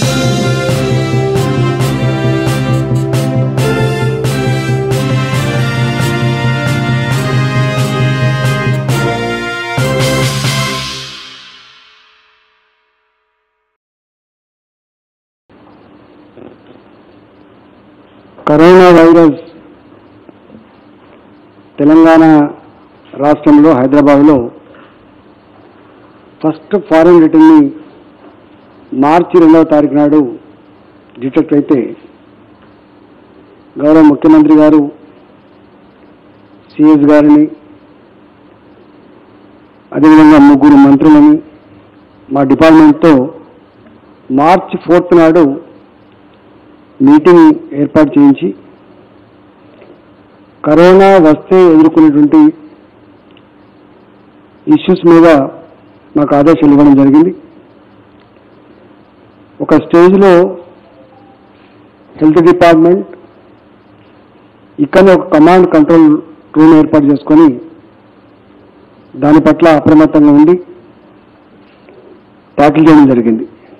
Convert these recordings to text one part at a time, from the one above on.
Corona virus Telangana రాష్ట్రంలో హైదరాబాద్లో first foreign రిటర్న్ని మార్చి రెండవ తారీఖు నాడు డిటెక్ట్ అయితే గౌరవ ముఖ్యమంత్రి గారు సిఎస్ గారిని అదేవిధంగా ముగ్గురు మంత్రులని మా డిపార్ట్మెంట్తో మార్చి ఫోర్త్ నాడు మీటింగ్ ఏర్పాటు చేయించి కరోనా వస్తే ఎదుర్కొనేటువంటి ఇష్యూస్ మీద మాకు ఆదేశాలు ఇవ్వడం జరిగింది ఒక స్టేజ్లో హెల్త్ డిపార్ట్మెంట్ ఇక్కడనే ఒక కమాండ్ కంట్రోల్ రూమ్ ఏర్పాటు చేసుకొని దాని పట్ల అప్రమత్తంగా ఉండి ట్యాకిల్ చేయడం జరిగింది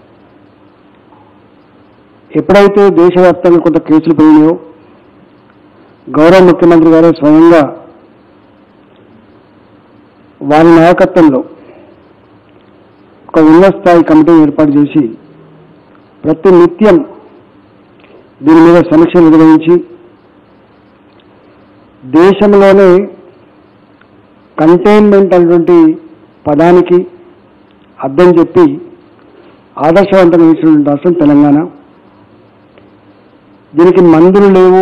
ఎప్పుడైతే దేశవ్యాప్తంగా కొంత కేసులు పెరిగినాయో గౌరవ ముఖ్యమంత్రి గారు స్వయంగా వారి నాయకత్వంలో ఒక ఉన్నత స్థాయి కమిటీని ఏర్పాటు చేసి ప్రతి నిత్యం దీని మీద సమీక్ష నిర్వహించి దేశంలోనే కంటైన్మెంట్ అనేటువంటి పదానికి అర్థం చెప్పి ఆదర్శవంతంగా ఇచ్చినటువంటి రాష్ట్రం తెలంగాణ దీనికి మందులు లేవు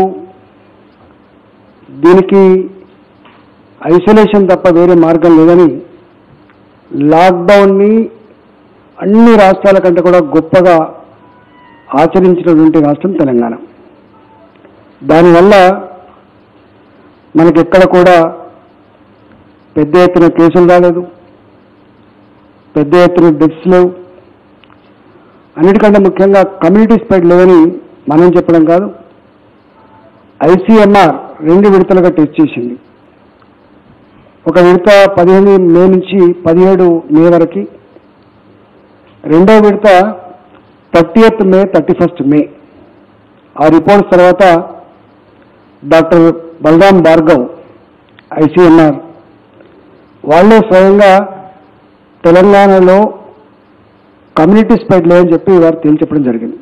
దీనికి ఐసోలేషన్ తప్ప వేరే మార్గం లేదని లాక్డౌన్ని అన్ని రాష్ట్రాల కంటే కూడా గొప్పగా ఆచరించినటువంటి రాష్ట్రం తెలంగాణ దానివల్ల మనకెక్కడ కూడా పెద్ద ఎత్తున కేసులు రాలేదు పెద్ద ఎత్తున డెత్స్ లేవు అన్నిటికంటే ముఖ్యంగా కమ్యూనిటీ స్ప్రెడ్ లేదని మనం చెప్పడం కాదు ఐసీఎంఆర్ రెండు విడతలుగా టెస్ట్ చేసింది ఒక విడత పదిహేను మే నుంచి పదిహేడు మే వరకు రెండో విడత thirty May thirty first May ఆ రిపోర్ట్స్ తర్వాత డాక్టర్ బలరాం భార్గవ్ ఐసీఎంఆర్ వాళ్ళే స్వయంగా తెలంగాణలో కమ్యూనిటీ స్ప్రెడ్ లేదని చెప్పి వారు తేల్చెప్పడం జరిగింది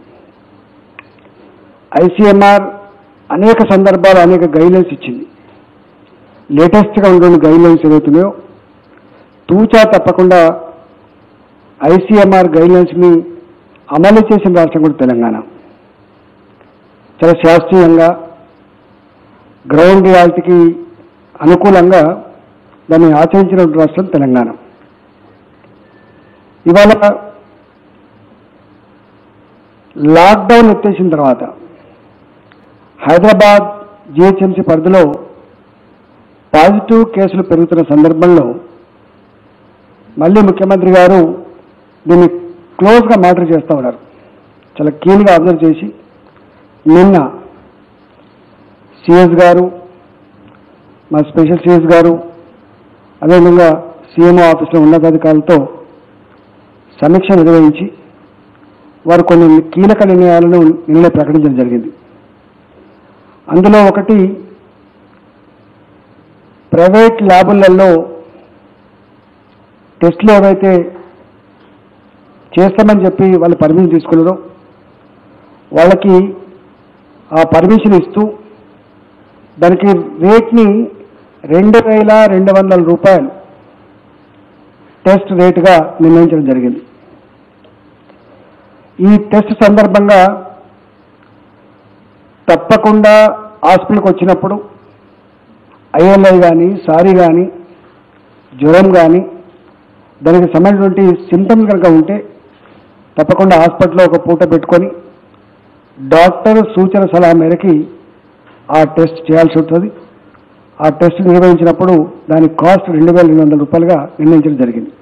ఐసీఎంఆర్ అనేక సందర్భాలు అనేక గైడ్లైన్స్ ఇచ్చింది లేటెస్ట్గా ఉండే గైడ్లైన్స్ ఏవైతున్నాయో తూచా తప్పకుండా ఐసీఎంఆర్ గైడ్లైన్స్ని అమలు చేసిన రాష్ట్రం కూడా తెలంగాణ చాలా శాస్త్రీయంగా గ్రౌండ్ రియాలిటీకి అనుకూలంగా దాన్ని ఆచరించిన రాష్ట్రం తెలంగాణ ఇవాళ లాక్డౌన్ ఎత్తేసిన తర్వాత హైదరాబాద్ జిహెచ్ఎంసీ పరిధిలో పాజిటివ్ కేసులు పెరుగుతున్న సందర్భంలో మళ్ళీ ముఖ్యమంత్రి గారు దీన్ని క్లోజ్గా మానిటర్ చేస్తూ ఉన్నారు చాలా కీన్గా అబ్జర్వ్ చేసి నిన్న సిఎస్ గారు మా స్పెషల్ సిఎస్ గారు అదేవిధంగా సీఎంఓ ఆఫీసులో ఉన్నతాధికారులతో సమీక్ష నిర్వహించి వారు కొన్ని కీలక నిర్ణయాలను నిన్న ప్రకటించడం జరిగింది అందులో ఒకటి ప్రైవేట్ ల్యాబులలో టెస్టులు ఏవైతే చేస్తామని చెప్పి వాళ్ళు పర్మిషన్ తీసుకున్నారో వాళ్ళకి ఆ పర్మిషన్ ఇస్తూ దానికి రేట్ని రెండు వేల రెండు వందల రూపాయలు టెస్ట్ రేటుగా నిర్ణయించడం జరిగింది ఈ టెస్ట్ సందర్భంగా తప్పకుండా హాస్పిటల్కి వచ్చినప్పుడు ఐఎల్ఐ కానీ సారీ కానీ జ్వరం కానీ దానికి సంబంధించినటువంటి సిమ్టమ్స్ కనుక ఉంటే తప్పకుండా హాస్పిటల్లో ఒక పూట పెట్టుకొని డాక్టర్ సూచన సలహా మేరకి ఆ టెస్ట్ చేయాల్సి ఉంటుంది ఆ టెస్ట్ నిర్వహించినప్పుడు దాని కాస్ట్ రెండు వేల రెండు వందల రూపాయలుగా నిర్ణయించడం జరిగింది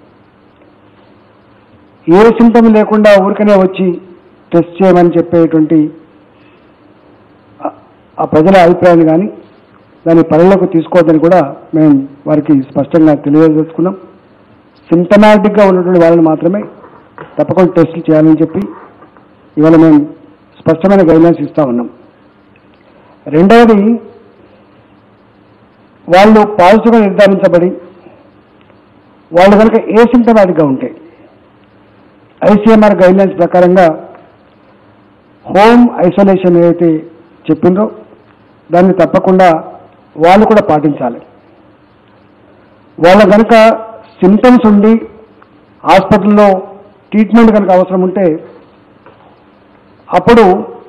ఏ సిమ్టమ్ లేకుండా ఊరికనే వచ్చి టెస్ట్ చేయమని చెప్పేటువంటి ఆ- ఆ ప్రజల అభిప్రాయాన్ని కానీ దాన్ని పరిగణలోకి తీసుకోవద్దని కూడా మేము వారికి స్పష్టంగా తెలియజేసుకున్నాం సిమ్టమాటిక్గా ఉన్నటువంటి వాళ్ళని మాత్రమే తప్పకుండా టెస్టులు చేయాలని చెప్పి ఇవాళ మేము స్పష్టమైన గైడ్లైన్స్ ఇస్తా ఉన్నాం రెండవది వాళ్ళు పాజిటివ్గా నిర్ధారించబడి వాళ్ళు కనుక ఏసింటమాటిక్గా ఉంటే ఐసీఎంఆర్ గైడ్లైన్స్ ప్రకారంగా హోమ్ ఐసోలేషన్ ఏదైతే చెప్పిందో దాన్ని తప్పకుండా వాళ్ళు కూడా పాటించాలి వాళ్ళ కనుక సిమ్టమ్స్ ఉండి హాస్పిటల్లో ట్రీట్మెంట్ కనుక అవసరం ఉంటే అప్పుడు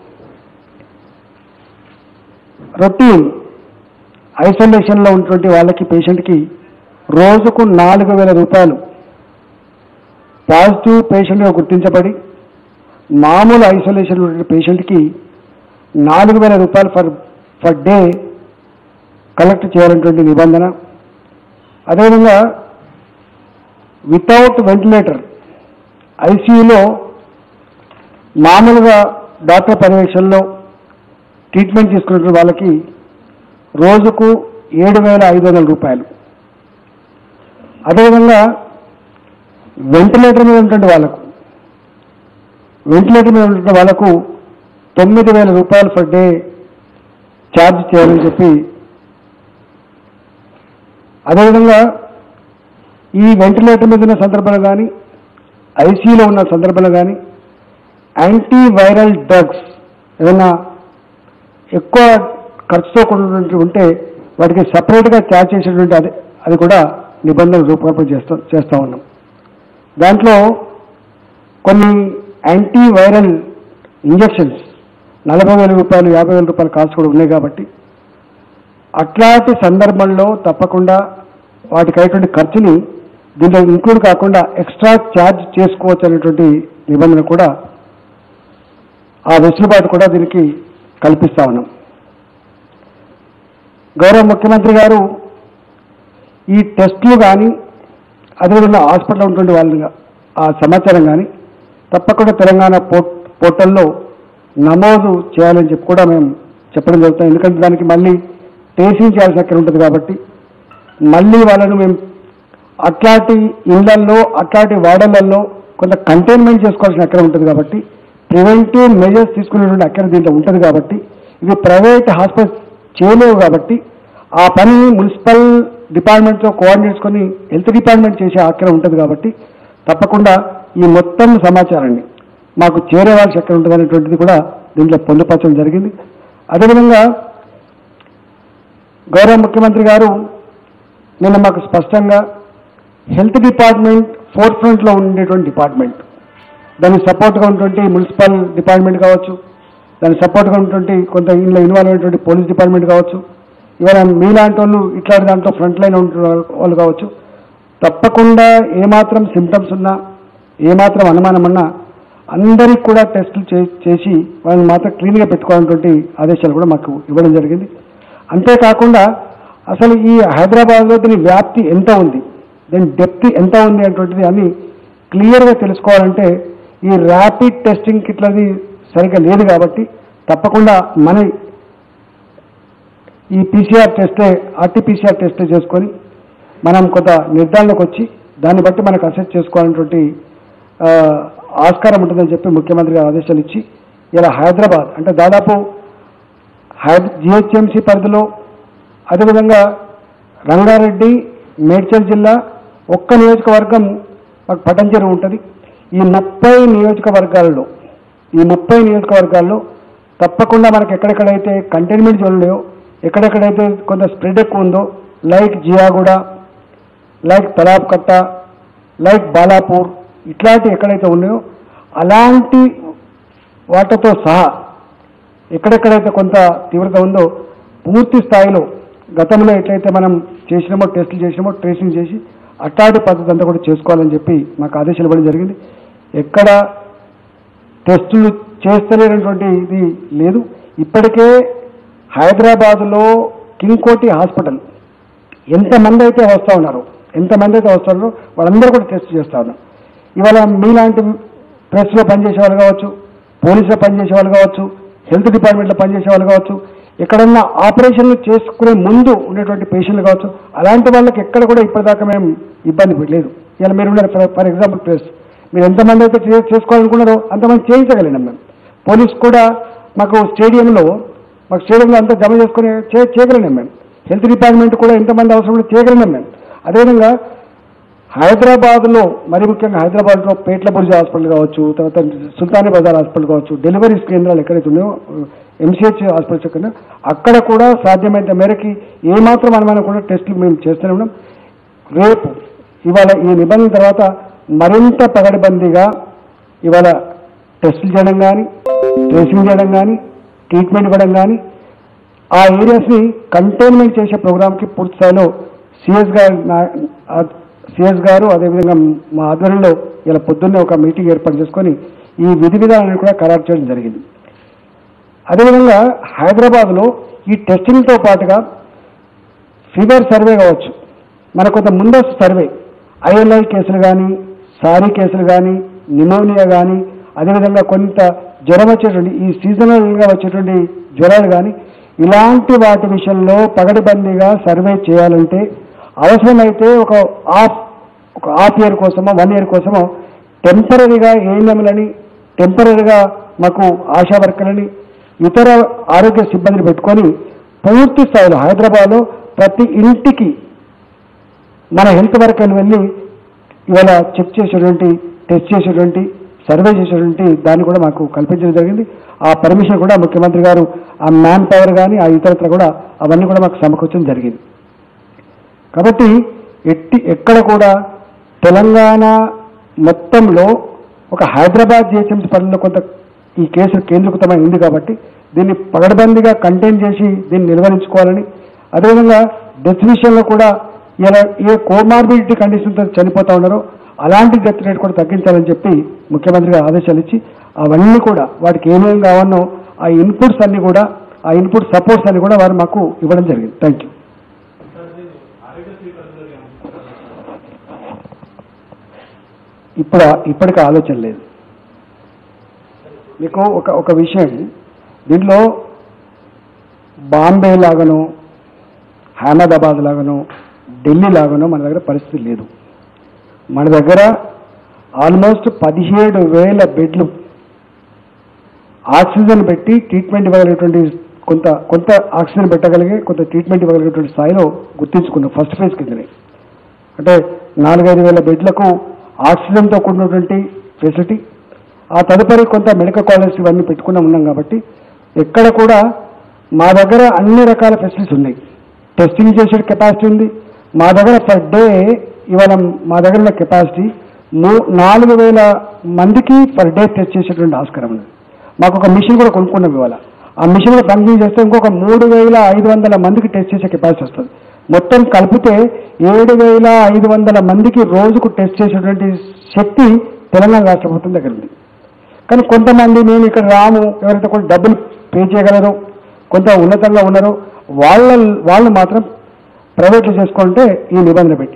రొటీన్ ఐసోలేషన్లో ఉన్నటువంటి వాళ్ళకి పేషెంట్కి రోజుకు నాలుగు వేల రూపాయలు పాజిటివ్ పేషెంట్గా గుర్తించబడి మామూలు ఐసోలేషన్ ఉన్న పేషెంట్కి నాలుగు వేల రూపాయలు ఫర్ ఫర్ డే కలెక్ట్ చేయాలనేటువంటి నిబంధన అదేవిధంగా వితౌట్ వెంటిలేటర్ ఐసీయూలో మామూలుగా డాక్టర్ పర్యవేక్షణలో ట్రీట్మెంట్ తీసుకున్న వాళ్ళకి రోజుకు ఏడు వేల ఐదు వందల రూపాయలు అదేవిధంగా వెంటిలేటర్ మీద ఉన్నటువంటి వాళ్ళకు వెంటిలేటర్ మీద ఉన్నటువంటి వాళ్ళకు తొమ్మిది వేల రూపాయలు పర్ డే ఛార్జ్ చేయాలని చెప్పి అదేవిధంగా ఈ వెంటిలేటర్ మీద ఉన్న సందర్భంలో కానీ ఐసీయూలో ఉన్న సందర్భంలో కానీ యాంటీ వైరల్ డ్రగ్స్ ఏదైనా ఎక్కువ ఖర్చుతో కూడినటువంటి ఉంటే వాటికి సపరేట్గా ఛార్జ్ చేసేటువంటి అది అది కూడా నిబంధనలు రూపకల్పన చేస్తా చేస్తూ ఉన్నాం దాంట్లో కొన్ని యాంటీ వైరల్ ఇంజెక్షన్స్ నలభై వేల రూపాయలు యాభై వేల రూపాయల కాస్ట్ కూడా ఉన్నాయి కాబట్టి అట్లాంటి సందర్భంలో తప్పకుండా వాటికి అయ్యేటువంటి ఖర్చుని దీంట్లో ఇంక్లూడ్ కాకుండా ఎక్స్ట్రా ఛార్జ్ చేసుకోవచ్చు అనేటువంటి నిబంధన కూడా ఆ వెసులుబాటు కూడా దీనికి కల్పిస్తా ఉన్నాం గౌరవ ముఖ్యమంత్రి గారు ఈ టెస్టులు కానీ అదేవిధంగా హాస్పిటల్లో ఉన్నటువంటి వాళ్ళని ఆ సమాచారం కానీ తప్పకుండా తెలంగాణ పోర్ట్ పోర్టల్లో నమోదు చేయాలని చెప్పి కూడా మేము చెప్పడం జరుగుతుంది ఎందుకంటే దానికి మళ్ళీ టేసింగ్ చేయాల్సిన అక్కడ ఉంటుంది కాబట్టి మళ్ళీ వాళ్ళను మేము అట్లాంటి ఇళ్లల్లో అట్లాంటి వార్డులలో కొంత కంటైన్మెంట్ చేసుకోవాల్సిన అక్కడ ఉంటుంది కాబట్టి ప్రివెంటివ్ మెజర్స్ తీసుకునేటువంటి అక్కడ దీంట్లో ఉంటుంది కాబట్టి ఇది ప్రైవేట్ హాస్పిటల్ చేయలేవు కాబట్టి ఆ పని మున్సిపల్ డిపార్ట్మెంట్తో కోఆర్డినేట్ చేసుకొని హెల్త్ డిపార్ట్మెంట్ చేసే అక్కడ ఉంటుంది కాబట్టి తప్పకుండా ఈ మొత్తం సమాచారాన్ని మాకు చేరేవాల్సి ఎక్కడ ఉంటుంది అనేటువంటిది కూడా దీంట్లో పొందుపరచడం జరిగింది అదేవిధంగా గౌరవ ముఖ్యమంత్రి గారు నిన్న మాకు స్పష్టంగా హెల్త్ డిపార్ట్మెంట్ ఫోర్ ఫ్రంట్లో ఉండేటువంటి డిపార్ట్మెంట్ దానికి సపోర్ట్గా ఉన్నటువంటి మున్సిపల్ డిపార్ట్మెంట్ కావచ్చు దానికి సపోర్ట్గా ఉన్నటువంటి కొంత ఇందులో ఇన్వాల్వ్ అయినటువంటి పోలీస్ డిపార్ట్మెంట్ కావచ్చు ఇవాళ మీలాంటి వాళ్ళు ఇట్లాంటి దాంట్లో ఫ్రంట్ లైన్ ఉంటున్న వాళ్ళు కావచ్చు తప్పకుండా ఏమాత్రం సిమ్టమ్స్ ఉన్నా ఏమాత్రం అనుమానం ఉన్నా అందరికి కూడా టెస్టులు చే- చేసి వాళ్ళని మాత్రం క్లీన్గా పెట్టుకోవాలన్నటువంటి ఆదేశాలు కూడా మాకు ఇవ్వడం జరిగింది అంతేకాకుండా అసలు ఈ హైదరాబాద్లో దీని వ్యాప్తి ఎంత ఉంది దీని డెప్త్ ఎంత ఉంది అనేటువంటిది అన్ని క్లియర్గా తెలుసుకోవాలంటే ఈ ర్యాపిడ్ టెస్టింగ్ కిట్లది సరిగ్గా లేదు కాబట్టి తప్పకుండా మన ఈ పీసీఆర్ టెస్టే ఆర్టీపీసీఆర్ టెస్టే చేసుకొని మనం కొంత నిర్ధారణకు వచ్చి దాన్ని బట్టి మనకు అసెస్ చేసుకోవాలన్నటువంటి ఆ, ఆస్కారం ఉంటుందని చెప్పి ముఖ్యమంత్రి గారు ఆదేశాలు ఇచ్చి ఇలా హైదరాబాద్ అంటే దాదాపు హై జిహెచ్ఎంసీ పరిధిలో అదేవిధంగా రంగారెడ్డి మేడ్చల్ జిల్లా ఒక్క నియోజకవర్గం మాకు పటంచెరు ఉంటుంది ఈ ముప్పై నియోజకవర్గాల్లో ఈ ముప్పై నియోజకవర్గాల్లో తప్పకుండా మనకి ఎక్కడెక్కడైతే కంటైన్మెంట్ జోన్ ఉన్నాయో ఎక్కడెక్కడైతే కొంత స్ప్రెడ్ ఎక్కువ ఉందో లైక్ జియాగూడ లైక్ తలాబ్ కట్ట లైక్ బాలాపూర్ ఇట్లాంటి ఎక్కడైతే ఉన్నాయో అలాంటి వాటితో సహా ఎక్కడెక్కడైతే కొంత తీవ్రత ఉందో పూర్తి స్థాయిలో గతంలో ఎట్లయితే మనం చేసినామో టెస్టులు చేసినామో ట్రేసింగ్ చేసి అట్లాంటి పద్ధతి అంతా కూడా చేసుకోవాలని చెప్పి మాకు ఆదేశాలు ఇవ్వడం జరిగింది ఎక్కడ టెస్టులు చేస్తలేనటువంటి ఇది లేదు ఇప్పటికే హైదరాబాదులో కింగ్ కోటి హాస్పిటల్ ఎంతమంది అయితే వస్తూ ఉన్నారో ఎంతమంది అయితే వస్తున్నారో వాళ్ళందరూ కూడా టెస్ట్ చేస్తూ ఉన్నారు ఇవాళ మీలాంటి ప్రెస్లో పనిచేసే వాళ్ళు కావచ్చు పోలీసులో పనిచేసే వాళ్ళు కావచ్చు హెల్త్ డిపార్ట్మెంట్లో పనిచేసే వాళ్ళు కావచ్చు ఎక్కడన్నా ఆపరేషన్లు చేసుకునే ముందు ఉండేటువంటి పేషెంట్లు కావచ్చు అలాంటి వాళ్ళకి ఎక్కడ కూడా ఇప్పటిదాకా మేము ఇబ్బంది పెట్టలేదు ఇలా మీరు ఉన్నారు ఫర్ ఫర్ ఎగ్జాంపుల్ ప్రెస్ మీరు ఎంతమంది అయితే చే- చేసుకోవాలనుకున్నారో అంతమంది చేయించగలిగినాం మేము పోలీస్ కూడా మాకు స్టేడియంలో మాకు స్టేడియంలో అంతా జమ చేసుకుని చే చేయగలిగినాం మేము హెల్త్ డిపార్ట్మెంట్ కూడా ఎంతమంది అవసరం ఉంటే చేయగలిగినాం మేము అదేవిధంగా హైదరాబాద్లో మరి ముఖ్యంగా హైదరాబాద్లో పేట్ల బుర్జా హాస్పిటల్ కావచ్చు తర్వాత సుల్తానీ బజార్ హాస్పిటల్ కావచ్చు డెలివరీ కేంద్రాలు ఎక్కడైతే ఉన్నాయో ఎంసీహెచ్ హాస్పిటల్స్ ఎక్కడ ఉన్నాయో, అక్కడ కూడా సాధ్యమైనంత మేరకి ఏమాత్రం అనుమానం కూడా టెస్టులు మేము చేస్తూనే ఉన్నాం రేపు ఇవాళ ఈ నిబంధన తర్వాత మరింత పగడబందీగా ఇవాళ టెస్టులు చేయడం కానీ ట్రేసింగ్ చేయడం కానీ ట్రీట్మెంట్ ఇవ్వడం కానీ ఆ ఏరియాస్ని కంటైన్మెంట్ చేసే ప్రోగ్రామ్కి పూర్తి స్థాయిలో సిఎస్ గారు సిఎస్ గారు అదేవిధంగా మా ఆధ్వర్యంలో ఇలా పొద్దున్నే ఒక మీటింగ్ ఏర్పాటు చేసుకొని ఈ విధి విధానాన్ని కూడా ఖరారు చేయడం జరిగింది అదేవిధంగా హైదరాబాద్లో ఈ టెస్టింగ్తో పాటుగా ఫీవర్ సర్వే కావచ్చు మన కొంత ముందస్తు సర్వే ఐఎల్ఐ కేసులు కానీ సారీ కేసులు కానీ నిమోనియా కానీ అదేవిధంగా కొంత జ్వరం వచ్చేటువంటి ఈ సీజనల్గా వచ్చేటువంటి జ్వరాలు కానీ ఇలాంటి వాటి విషయంలో పగడబందీగా సర్వే చేయాలంటే అవసరమైతే ఒక హాఫ్ ఒక హాఫ్ ఇయర్ కోసమో వన్ ఇయర్ కోసమో టెంపరీగా ఏఎన్ఎంలని టెంపరీగా మాకు ఆశా వర్కర్లని ఇతర ఆరోగ్య సిబ్బందిని పెట్టుకొని పూర్తి స్థాయిలో హైదరాబాద్లో ప్రతి ఇంటికి మన హెల్త్ వర్కర్లు వెళ్ళి ఇవాళ చెక్ చేసేటువంటి టెస్ట్ చేసేటువంటి సర్వే చేసేటువంటి దాన్ని కూడా మాకు కల్పించడం జరిగింది ఆ పర్మిషన్ కూడా ముఖ్యమంత్రి గారు ఆ మ్యాన్ పవర్ కానీ ఆ ఇతరత్ర కూడా అవన్నీ కూడా మాకు సమకూర్చడం జరిగింది కాబట్టి ఎట్టి ఎక్కడ కూడా తెలంగాణ మొత్తంలో ఒక హైదరాబాద్ జిహెచ్ఎంసీ పరిధిలో కొంత ఈ కేసు కేంద్రీకృతమైంది కాబట్టి దీన్ని పగడబందీగా కంటైన్ చేసి దీన్ని నిర్వహించుకోవాలని అదేవిధంగా డెత్ విషయంలో కూడా ఇలా ఏ కోమార్బిడిటీ కండిషన్తో చనిపోతా ఉన్నారో అలాంటి డెత్ రేట్ కూడా తగ్గించాలని చెప్పి ముఖ్యమంత్రి గారు ఆదేశాలు ఇచ్చి అవన్నీ కూడా వాటికి ఏమేమి కావాలనో ఆ ఇన్పుట్స్ అన్ని కూడా ఆ ఇన్పుట్ సపోర్ట్స్ అన్ని కూడా వారు మాకు ఇవ్వడం జరిగింది థ్యాంక్ యూ ఇప్పుడు ఇప్పటికి ఆలోచన లేదు మీకు ఒక ఒక విషయం దీంట్లో బాంబే లాగానో అహ్మదాబాద్ లాగానో ఢిల్లీ లాగానో మన దగ్గర పరిస్థితి లేదు మన దగ్గర ఆల్మోస్ట్ పదిహేడు వేల బెడ్లు ఆక్సిజన్ పెట్టి ట్రీట్మెంట్ ఇవ్వగలిగేటువంటి కొంత కొంత ఆక్సిజన్ పెట్టగలిగే కొంత ట్రీట్మెంట్ ఇవ్వగలిగేటువంటి స్థాయిలో గుర్తించుకున్నాం ఫస్ట్ ఫేజ్ కిందనే అంటే నాలుగైదు వేల బెడ్లకు ఆక్సిజన్తో కూడినటువంటి ఫెసిలిటీ ఆ తదుపరి కొంత మెడికల్ కాలేజ్ ఇవన్నీ పెట్టుకుని ఉన్నాం కాబట్టి ఎక్కడ కూడా మా దగ్గర అన్ని రకాల ఫెసిలిటీస్ ఉన్నాయి టెస్టింగ్ చేసే కెపాసిటీ ఉంది మా దగ్గర పర్ డే ఇవాళ మా దగ్గర ఉన్న కెపాసిటీ మూ నాలుగు వేల మందికి పర్ డే టెస్ట్ చేసేటువంటి ఆస్కారం ఉంది మాకు ఒక మిషన్ కూడా కొనుక్కున్నాం ఇవాళ ఆ మిషన్ కూడా పంపిణీ చేస్తే ఇంకొక మూడు వేల ఐదు వందల మందికి టెస్ట్ చేసే కెపాసిటీ వస్తుంది మొత్తం కలిపితే ఏడు వేల ఐదు వందల మందికి రోజుకు టెస్ట్ చేసేటువంటి శక్తి తెలంగాణ రాష్ట్ర ప్రభుత్వం దగ్గర ఉంది కానీ కొంతమంది మేము ఇక్కడ రాము ఎవరైతే కొంచెం డబ్బులు పే చేయగలరో కొంత ఉన్నతంగా ఉన్నారో వాళ్ళ వాళ్ళు మాత్రం ప్రైవేట్లో చేసుకుంటే ఈ నిబంధన పెట్టి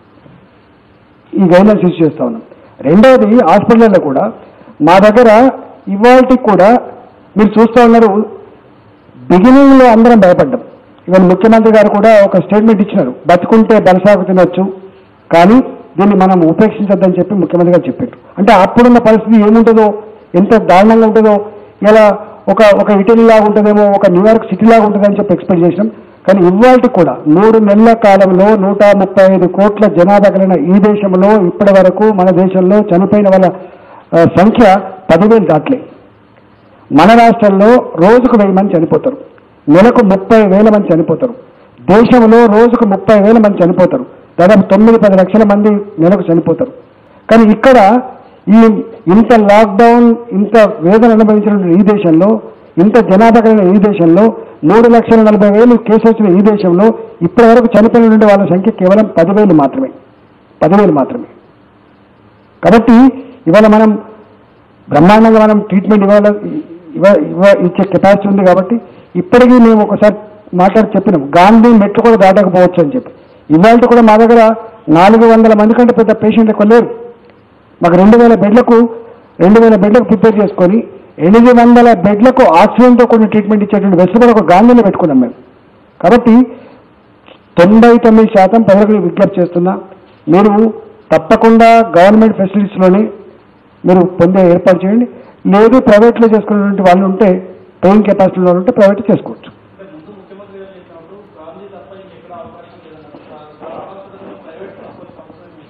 ఈ గైడ్లైన్స్ ఇష్యూ చేస్తా ఉన్నాం రెండవది హాస్పిటల్లో కూడా మా దగ్గర ఇవాళకి కూడా మీరు చూస్తూ ఉన్నారు బిగినింగ్లో అందరం భయపడ్డాం ఇవాళ ముఖ్యమంత్రి గారు కూడా ఒక స్టేట్మెంట్ ఇచ్చినారు బతుకుంటే బలసాగు తినొచ్చు కానీ దీన్ని మనం ఉపేక్షించొద్దని చెప్పి ముఖ్యమంత్రి గారు చెప్పారు అంటే అప్పుడున్న పరిస్థితి ఏముంటుందో ఎంత దారుణంగా ఉంటుందో ఇలా ఒక ఒక ఇటలీ లాగా ఉంటుందేమో ఒక న్యూయార్క్ సిటీ లాగా ఉంటుందని చెప్పి ఎక్స్పెక్ట్ చేసినాం కానీ ఇవాళకి కూడా మూడు నెలల కాలంలో నూట ముప్పై ఐదు కోట్ల జనాభా కలిగిన ఈ దేశంలో ఇప్పటి వరకు మన దేశంలో చనిపోయిన వాళ్ళ ఆ, సంఖ్య పదివేలు దాటలే మన రాష్ట్రంలో రోజుకు వెయ్యి మంది చనిపోతారు నెలకు ముప్పై వేల మంది చనిపోతారు దేశంలో రోజుకు ముప్పై వేల మంది చనిపోతారు దాదాపు తొమ్మిది పది లక్షల మంది నెలకు చనిపోతారు కానీ ఇక్కడ ఈ ఇంత లాక్డౌన్ ఇంత వేదన అనుభవించిన ఈ దేశంలో ఇంత జనాభా కలిగిన ఈ దేశంలో మూడు లక్షల నలభై వేలు కేసు వచ్చిన ఈ దేశంలో ఇప్పటి వరకు చనిపోయిన వాళ్ళ సంఖ్య కేవలం పదివేలు మాత్రమే పదివేలు మాత్రమే కాబట్టి ఇవాళ మనం బ్రహ్మాండంగా మనం ట్రీట్మెంట్ ఇవ్వాల ఇవ్వ ఇవ్వ ఇచ్చే కెపాసిటీ ఉంది కాబట్టి ఇప్పటికీ మేము ఒకసారి మాట్లాడి చెప్పినాం గాంధీ మెట్లు కూడా దాటకపోవచ్చు అని చెప్పి ఇవాళ కూడా మా దగ్గర నాలుగు వందల మంది కంటే పెద్ద పేషెంట్ ఎక్కువ లేరు మాకు రెండు వేల బెడ్లకు రెండు వేల బెడ్లకు ప్రిపేర్ చేసుకొని ఎనిమిది వందల బెడ్లకు ఆక్సిజన్తో కొన్ని ట్రీట్మెంట్ ఇచ్చేటువంటి వెసులుబాటు ఒక గాంధీని పెట్టుకున్నాం మేము కాబట్టి తొంభై తొమ్మిది శాతం ప్రజలకు విజ్ఞప్తి చేస్తున్నా మీరు తప్పకుండా గవర్నమెంట్ ఫెసిలిటీస్లోనే మీరు పొందే ఏర్పాటు చేయండి లేదు ప్రైవేట్లో చేసుకున్నటువంటి వాళ్ళు ఉంటే పేయింగ్ కెపాసిటీ వాళ్ళు ఉంటే ప్రైవేట్ చేసుకోవచ్చు అంటే ముందు ముఖ్యమంత్రి గారు చెప్పినప్పుడు గాంధీ తప్ప ఇంకెక్కడ అవకాశం లేదన్నారు చాలా హాస్పిటల్లో ప్రైవేట్ ట్రాన్స్పోర్ట్ అవసరం లేదు.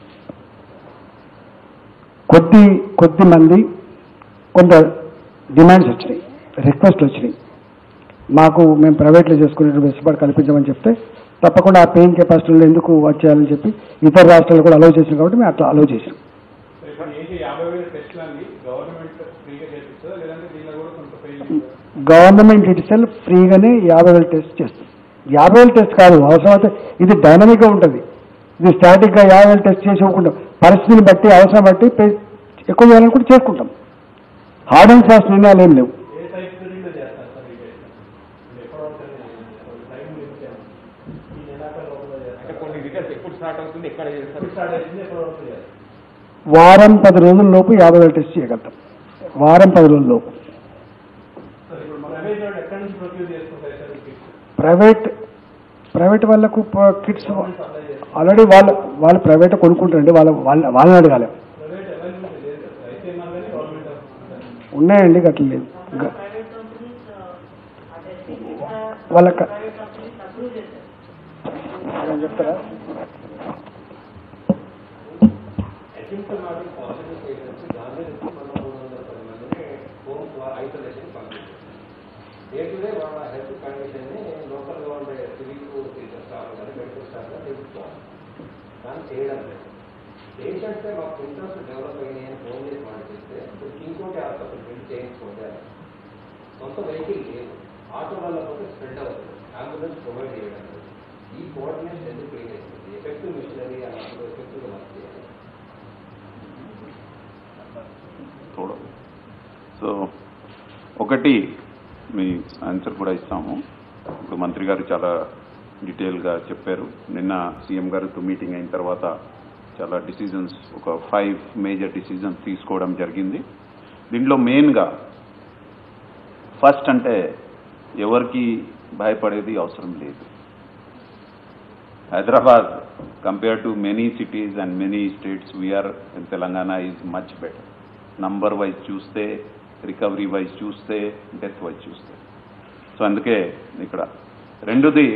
కొద్ది కొద్ది మంది కొంత డిమాండ్స్ వచ్చినాయి రిక్వెస్ట్లు వచ్చినాయి మాకు మేము ప్రైవేట్లో చేసుకునే వెసులుబాటు కల్పించమని చెప్తే తప్పకుండా ఆ పెయిన్ కెపాసిటీలో ఎందుకు వచ్చేయాలని చెప్పి ఇతర రాష్ట్రాలు కూడా అలౌ చేసినాం కాబట్టి మేము అట్లా అలౌ చేసినాం ఇప్పుడు ఏంటి యాభై వేల టెస్టులు అండి గవర్నమెంట్ ఫ్రీగా చేపిస్తుందా లేదంటే దీనిలో కూడా కొంత పే గవర్నమెంట్ ఇట్సెల్ ఫ్రీగానే యాభై వేలు టెస్ట్ చేస్తుంది యాభై వేలు టెస్ట్ కాదు అవసరమైతే ఇది డైనమిక్గా ఉంటుంది ఇది స్టాటిక్గా యాభై వేలు టెస్ట్ చేసి ఇవ్వకుండా పరిస్థితిని బట్టి అవసరం బట్టి పే- ఎక్కువ చేయాలనుకుంటే చేసుకుంటాం హార్డ్ అండ్ ఫాస్ట్ నిర్ణయాలు ఏం లేవు ఏ టైప్ పీరియడ్లో చేస్తారు సార్ ఈ టెస్ట్ ఎప్పుడు అవుతుంది టైం లిమిట్ ఏమన్నా? ఈ నెలాఖరు లోపల అంటే చేస్తారు కొన్ని రిజల్ట్స్ ఎప్పుడు స్టార్ట్ అవుతుంది ఎక్కడ చేస్తారు ఎప్పుడు స్టార్ట్ అవుతుంది ఎప్పుడు అవుతుంది చేస్తారు వారం పది రోజుల లోపు యాభై వేలు టెస్ట్ చేయగలుగుతాం వారం పది రోజుల లోపు సార్ ఇప్పుడు ప్రైవేట్ వాళ్ళు ఎక్కడి నుంచి ప్రొక్యూర్ చేసుకుంటారు సార్ ఈ కిట్స్ ప్రైవేట్ ప్రైవేట్ వాళ్ళకు కిట్స్ గవర్నమెంట్ సప్లై చేస్తారు ఆల్రెడీ వాళ్ళ వాళ్ళు ప్రైవేట్ కొనుక్కుంటారండి వాళ్ళ వాళ్ళ వాళ్ళని అడగాలి ప్రైవేట్ అవైలబిలిటీ లేదు కదా సార్ అయితే ఏమన్నా కానీ గవర్నమెంట్ హాస్పిటల్ ఉన్నాయండి గట్ల లేదు గ- ప్రైవేట్ కంపెనీస్ అంటే వాళ్ళకి ప్రైవేట్ కంపెనీస్ అప్రూవ్ చేశారు చెప్తారా అసిమ్టమాటిక్ పాజిటివ్ పేషెంట్స్ దాని నుంచి మనం మూడు వందల పది మందిని హోమ్ ఐసోలేషన్ పంపించాం డే టు డే వాళ్ళ హెల్త్ కండిషన్ని లోకల్గా ఉండే సివిల్ టీచర్ స్టాఫ్ కానీ మెడికల్ స్టాఫ్ కానీ తెలుసుకోవాలి దాన్ని చేయడం లేదు పేషెంట్సే మాకు సింటమ్స్ డెవలప్ అయినాయి అని ఫోన్ చేసి వాళ్ళు చేస్తే ఇప్పుడు ఇంకోటి ఆసుపత్రి బిల్డ్ చేయించుకోండి సొంత వెహికల్ లేదు ఆటో వల్ల పోతే స్ప్రెడ్ అవుతుంది అంబులెన్స్ ప్రొవైడ్ చేయడం లేదు ఈ కోఆర్డినేషన్ ఎందుకు క్రియేట్ చేస్తుంది ఎఫెక్టివ్ మిషనరీ అన్నప్పుడు ఎఫెక్టివ్గా వర్క్ చేయాలి చూడదు సో ఒకటి మీ ఆన్సర్ కూడా ఇస్తాము ఇప్పుడు మంత్రి గారు చాలా డీటెయిల్గా చెప్పారు నిన్న సీఎం గారితో మీటింగ్ అయిన తర్వాత చాలా డిసిజన్స్ ఒక ఫైవ్ మేజర్ డిసిజన్స్ తీసుకోవడం జరిగింది దీంట్లో మెయిన్గా ఫస్ట్ అంటే ఎవరికి భయపడేది అవసరం లేదు Hyderabad compare to many cities and many states we are in Telangana is much better number wise చూస్తే రికవరీ వైజ్ చూస్తే డెత్ వైజ్ చూస్తే సో అందుకే ఇక్కడ రెండోది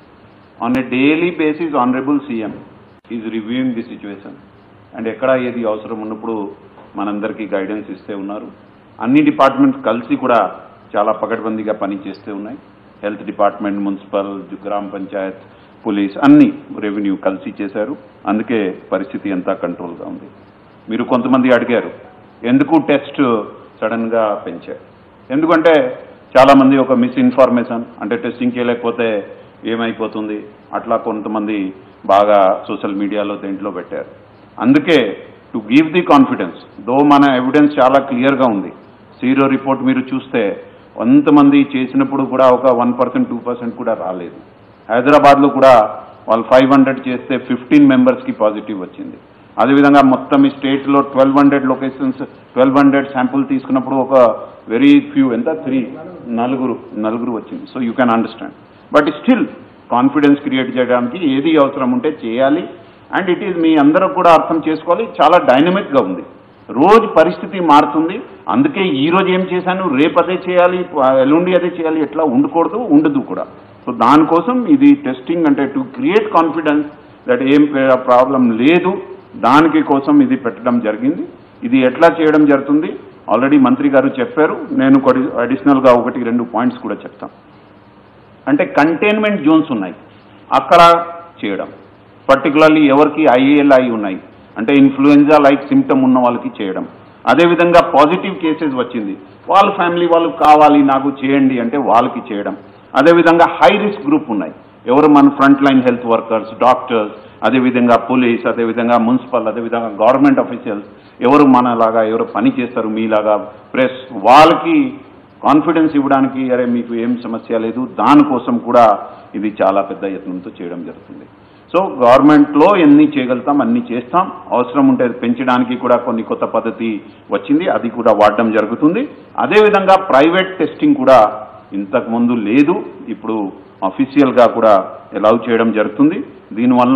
on a daily basis honourable CM is reviewing the situation and ఎక్కడ ఏది అవసరం ఉన్నప్పుడు మనందరికీ గైడెన్స్ ఇస్తే ఉన్నారు అన్ని డిపార్ట్మెంట్స్ కలిసి కూడా చాలా పకడ్బందీగా పని చేస్తూ ఉన్నాయి హెల్త్ డిపార్ట్మెంట్ మున్సిపల్ గ్రామ పంచాయత్ పోలీస్ అన్ని రెవెన్యూ కలిసి చేశారు అందుకే పరిస్థితి అంతా కంట్రోల్గా ఉంది మీరు కొంతమంది అడిగారు ఎందుకు టెస్ట్ సడన్గా పెంచారు ఎందుకంటే చాలామంది ఒక మిస్ఇన్ఫర్మేషన్ అంటే టెస్టింగ్ చేయలేకపోతే ఏమైపోతుంది అట్లా కొంతమంది బాగా సోషల్ మీడియాలో దేంట్లో పెట్టారు అందుకే to give the confidence though మన ఎవిడెన్స్ చాలా క్లియర్గా ఉంది సీరో రిపోర్ట్ మీరు చూస్తే కొంతమంది చేసినప్పుడు కూడా ఒక వన్ పర్సెంట్ టూ పర్సెంట్ కూడా రాలేదు హైదరాబాద్లో కూడా వాళ్ళు ఫైవ్ హండ్రెడ్ చేస్తే ఫిఫ్టీన్ మెంబర్స్కి పాజిటివ్ వచ్చింది అదేవిధంగా మొత్తం ఈ స్టేట్లో twelve hundred locations twelve hundred sample తీసుకున్నప్పుడు ఒక వెరీ ఫ్యూ ఎంత త్రీ నలుగురు నలుగురు వచ్చింది so you can understand but still confidence create చేయడానికి ఏది అవసరం ఉంటే చేయాలి అండ్ ఇట్ ఈజ్ మీ అందరూ కూడా అర్థం చేసుకోవాలి చాలా డైనమిక్గా ఉంది రోజు పరిస్థితి మారుతుంది అందుకే ఈ రోజు ఏం చేశాను రేపు అదే చేయాలి ఎల్లుండి అదే చేయాలి ఎట్లా ఉండకూడదు ఉండదు కూడా సో దానికోసం ఇది టెస్టింగ్ అంటే టు క్రియేట్ కాన్ఫిడెన్స్ దట్ ఏం ప్రాబ్లం లేదు దానికి కోసం ఇది పెట్టడం జరిగింది ఇది ఎట్లా చేయడం జరుగుతుంది ఆల్రెడీ మంత్రి గారు చెప్పారు నేను అడిషనల్గా ఒకటి రెండు పాయింట్స్ కూడా చెప్తాను అంటే కంటైన్మెంట్ జోన్స్ ఉన్నాయి అక్కడ చేయడం పర్టికులర్లీ ఎవరికి ఐఏఎల్ఐ ఉన్నాయి అంటే ఇన్ఫ్లుయెంజా లైక్ సిమ్టమ్ ఉన్న వాళ్ళకి చేయడం అదేవిధంగా పాజిటివ్ కేసెస్ వచ్చింది వాళ్ళ ఫ్యామిలీ వాళ్ళు కావాలి నాకు చేయండి అంటే వాళ్ళకి చేయడం అదేవిధంగా హై రిస్క్ గ్రూప్ ఉన్నాయి ఎవరు మన front line health workers doctors అదేవిధంగా పోలీస్ అదేవిధంగా మున్సిపల్ అదేవిధంగా గవర్నమెంట్ అఫీషియల్స్ ఎవరు మనలాగా ఎవరు పని చేస్తారు మీలాగా ప్రెస్ వాళ్ళకి కాన్ఫిడెన్స్ ఇవ్వడానికి అరే మీకు ఏం సమస్య లేదు దానికోసం కూడా ఇది చాలా పెద్ద యత్నంతో చేయడం జరుగుతుంది సో గవర్నమెంట్లో ఎన్ని చేయగలుగుతాం అన్ని చేస్తాం అవసరం ఉంటే అది పెంచడానికి కూడా కొన్ని కొత్త పద్ధతి వచ్చింది అది కూడా వాడడం జరుగుతుంది అదేవిధంగా ప్రైవేట్ టెస్టింగ్ కూడా ఇంతకు ముందు లేదు ఇప్పుడు అఫీషియల్గా కూడా అలౌ చేయడం జరుగుతుంది దీనివలన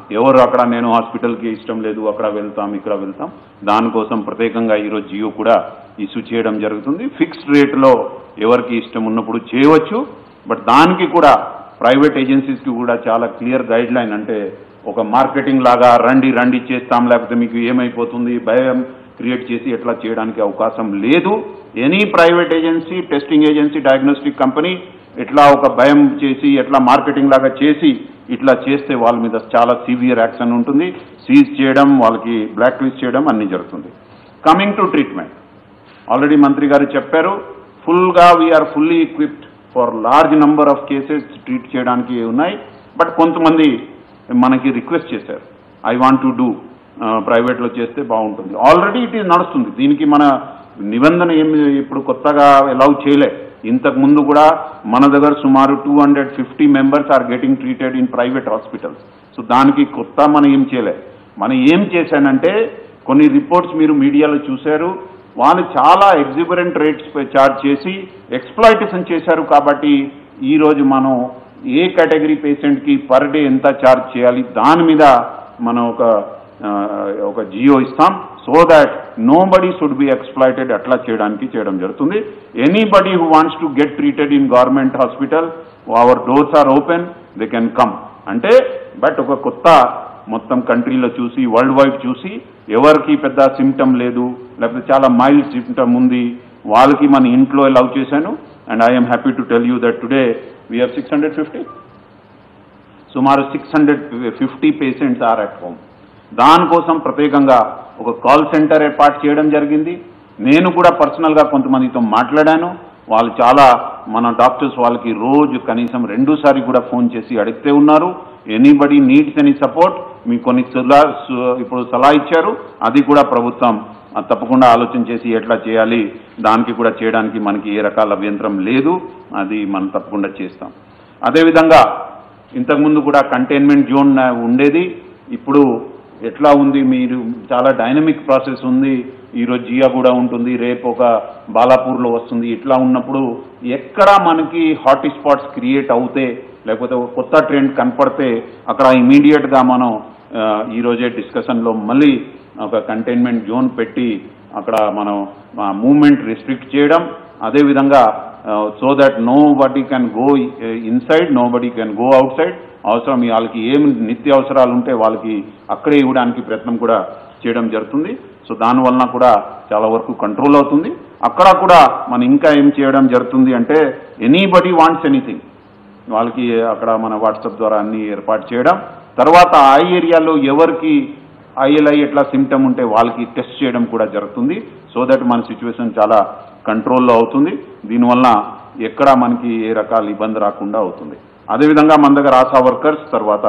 ఎవరు అక్కడ నేను హాస్పిటల్కి ఇష్టం లేదు అక్కడ వెళ్తాం ఇక్కడ వెళ్తాం దానికోసం ప్రత్యేకంగా ఈరోజు జియో కూడా ఇష్యూ చేయడం జరుగుతుంది ఫిక్స్డ్ రేట్లో ఎవరికి ఇష్టం ఉన్నప్పుడు చేయవచ్చు బట్ దానికి కూడా ప్రైవేట్ ఏజెన్సీస్కి కూడా చాలా క్లియర్ గైడ్ లైన్ అంటే ఒక మార్కెటింగ్ లాగా రండి రండి చేస్తాం లేకపోతే మీకు ఏమైపోతుంది భయం క్రియేట్ చేసి ఎట్లా చేయడానికి అవకాశం లేదు any private agency testing agency diagnostic company ఎట్లా ఒక భయం చేసి ఎట్లా మార్కెటింగ్ లాగా చేసి ఇట్లా చేస్తే వాళ్ళ మీద చాలా సివియర్ యాక్షన్ ఉంటుంది సీజ్ చేయడం వాళ్ళకి బ్లాక్ లిస్ట్ చేయడం అన్ని జరుగుతుంది కమింగ్ టు ట్రీట్మెంట్ ఆల్రెడీ మంత్రి గారు చెప్పారు ఫుల్గా we are fully equipped for large number of cases treat చేయడానికి ఉన్నాయి బట్ కొంతమంది మనకి రిక్వెస్ట్ చేశారు ఐ వాంట్ టు డూ ప్రైవేట్లో చేస్తే బాగుంటుంది ఆల్రెడీ ఇట్ ఈజ్ నడుస్తుంది దీనికి మన నిబంధన ఏమి ఇప్పుడు కొత్తగా అలౌ చేయలే ఇంతకు ముందు కూడా మన దగ్గర సుమారు two hundred fifty members are getting treated in private hospitals so దానికి కొత్త మనం ఏం చేయలే మనం ఏం చేశానంటే కొన్ని రిపోర్ట్స్ మీరు మీడియాలో చూశారు వాళ్ళు చాలా ఎగ్జిబరెంట్ రేట్స్ చార్జ్ చేసి ఎక్స్ప్లాయిటేషన్ చేశారు కాబట్టి ఈరోజు మనం ఏ కేటగిరీ పేషెంట్కి పర్ డే ఎంత చార్జ్ చేయాలి దాని మీద మనం ఒక ఆ, ఒక జియో ఇస్తాం so that nobody should be exploited అట్లా చేయడానికి చేయడం జరుగుతుంది anybody who wants to get treated in government hospital our doors are open they can come అంటే బట్ ఒక కొత్త మొత్తం కంట్రీలో చూసి వరల్డ్ వైడ్ చూసి ఎవరికి పెద్ద సిమ్టమ్ లేదు లేకపోతే చాలా మైల్డ్ సిమ్టమ్ ఉంది వాళ్ళకి మన ఇంట్లో లవ్ చేశాను and I'm happy to tell you that today we have six hundred fifty సుమారు six hundred fifty patients are at home దానికోసం ప్రత్యేకంగా ఒక కాల్ సెంటర్ ఏర్పాటు చేయడం జరిగింది నేను కూడా పర్సనల్గా కొంతమందితో మాట్లాడాను వాళ్ళు చాలా మన డాక్టర్స్ వాళ్ళకి రోజు కనీసం రెండుసారి కూడా ఫోన్ చేసి అడిగితే ఉన్నారు ఎనీబడి నీడ్స్ ఎనీ సపోర్ట్ మీకు కొన్ని సలహా సు- ఇప్పుడు సలహా ఇచ్చారు అది కూడా ప్రభుత్వం ఆ, తప్పకుండా ఆలోచన చేసి ఎట్లా చేయాలి దానికి కూడా చేయడానికి మనకి ఏ రకాల అభ్యంతరం లేదు అది మనం తప్పకుండా చేస్తాం అదేవిధంగా ఇంతకుముందు కూడా కంటైన్మెంట్ జోన్ ఉండేది ఇప్పుడు ఎట్లా ఉంది మీరు చాలా డైనమిక్ ప్రాసెస్ ఉంది ఈరోజు జియా కూడా ఉంటుంది రేపు ఒక బాలాపూర్లో వస్తుంది ఇట్లా ఉన్నప్పుడు ఎక్కడ మనకి హాట్ స్పాట్స్ క్రియేట్ అవుతే లేకపోతే ఒక కొత్త ట్రెండ్ కనపడితే అక్కడ ఇమీడియట్గా మనం ఆ, ఈ రోజే డిస్కషన్లో మళ్ళీ ఒక కంటైన్మెంట్ జోన్ పెట్టి అక్కడ మనం మూమెంట్ రిస్ట్రిక్ట్ చేయడం అదేవిధంగా so that nobody can go inside nobody can go outside అవసరం వాళ్ళకి ఏం నిత్య అవసరాలు ఉంటే వాళ్ళకి అక్కడే ఇవ్వడానికి ప్రయత్నం కూడా చేయడం జరుగుతుంది సో దానివలన కూడా చాలా వరకు కంట్రోల్ అవుతుంది అక్కడ కూడా మనం ఇంకా ఏం చేయడం జరుగుతుంది అంటే ఎనీబడి వాంట్స్ ఎనీథింగ్ వాళ్ళకి అక్కడ మన వాట్సాప్ ద్వారా అన్ని ఏర్పాటు చేయడం తర్వాత ఆ ఏరియాలో ఎవరికి ఐఎల్ఐ ఎట్లా సిమ్టమ్ ఉంటే వాళ్ళకి టెస్ట్ చేయడం కూడా జరుగుతుంది సో దట్ మన సిచ్యువేషన్ చాలా కంట్రోల్లో అవుతుంది దీనివల్ల ఎక్కడ మనకి ఏ రకాల ఇబ్బంది రాకుండా అవుతుంది అదేవిధంగా మన దగ్గర ఆశా వర్కర్స్ తర్వాత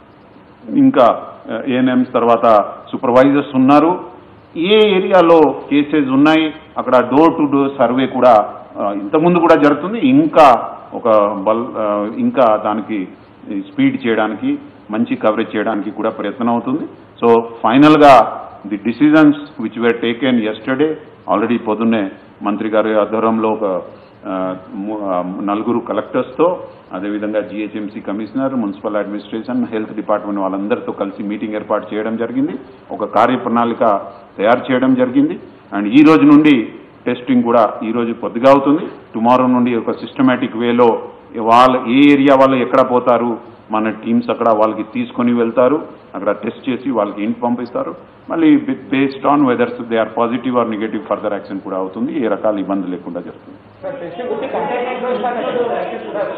ఇంకా ఏఎన్ఎంస్ తర్వాత సూపర్వైజర్స్ ఉన్నారు ఏ ఏరియాలో కేసెస్ ఉన్నాయి అక్కడ డోర్ టు డోర్ సర్వే కూడా ఆ, ఇంతకుముందు కూడా జరుగుతుంది ఇంకా ఒక బల్ ఆ, ఇంకా దానికి స్పీడ్ చేయడానికి మంచి కవరేజ్ చేయడానికి కూడా ప్రయత్నం అవుతుంది సో ఫైనల్గా the decisions which were taken yesterday already పొద్దున్నే మంత్రి గారి ఆధ్వర్యంలో ఒక ఆ, ము- ఆ, నలుగురు కలెక్టర్స్తో అదేవిధంగా GHMC commissioner municipal administration health department వాళ్ళందరితో కలిసి మీటింగ్ ఏర్పాటు చేయడం జరిగింది ఒక కార్యప్రణాళిక తయారు చేయడం జరిగింది అండ్ ఈ రోజు నుండి టెస్టింగ్ కూడా ఈ రోజు కొద్దిగా అవుతుంది టుమారో నుండి ఒక సిస్టమేటిక్ వేలో వాళ్ళ ఏ ఏరియా వాళ్ళు ఎక్కడ పోతారు మన టీమ్స్ అక్కడ వాళ్ళకి తీసుకొని వెళ్తారు అక్కడ టెస్ట్ చేసి వాళ్ళకి ఇంటి పంపిస్తారు మళ్ళీ based on whether they are positive or negative further action కూడా అవుతుంది ఏ రకాల ఇబ్బంది లేకుండా జరుగుతుంది సార్ టెస్టింగ్ ఉంటే కంటైన్మెంట్ లో స్టార్ట్ అవుతుంది సార్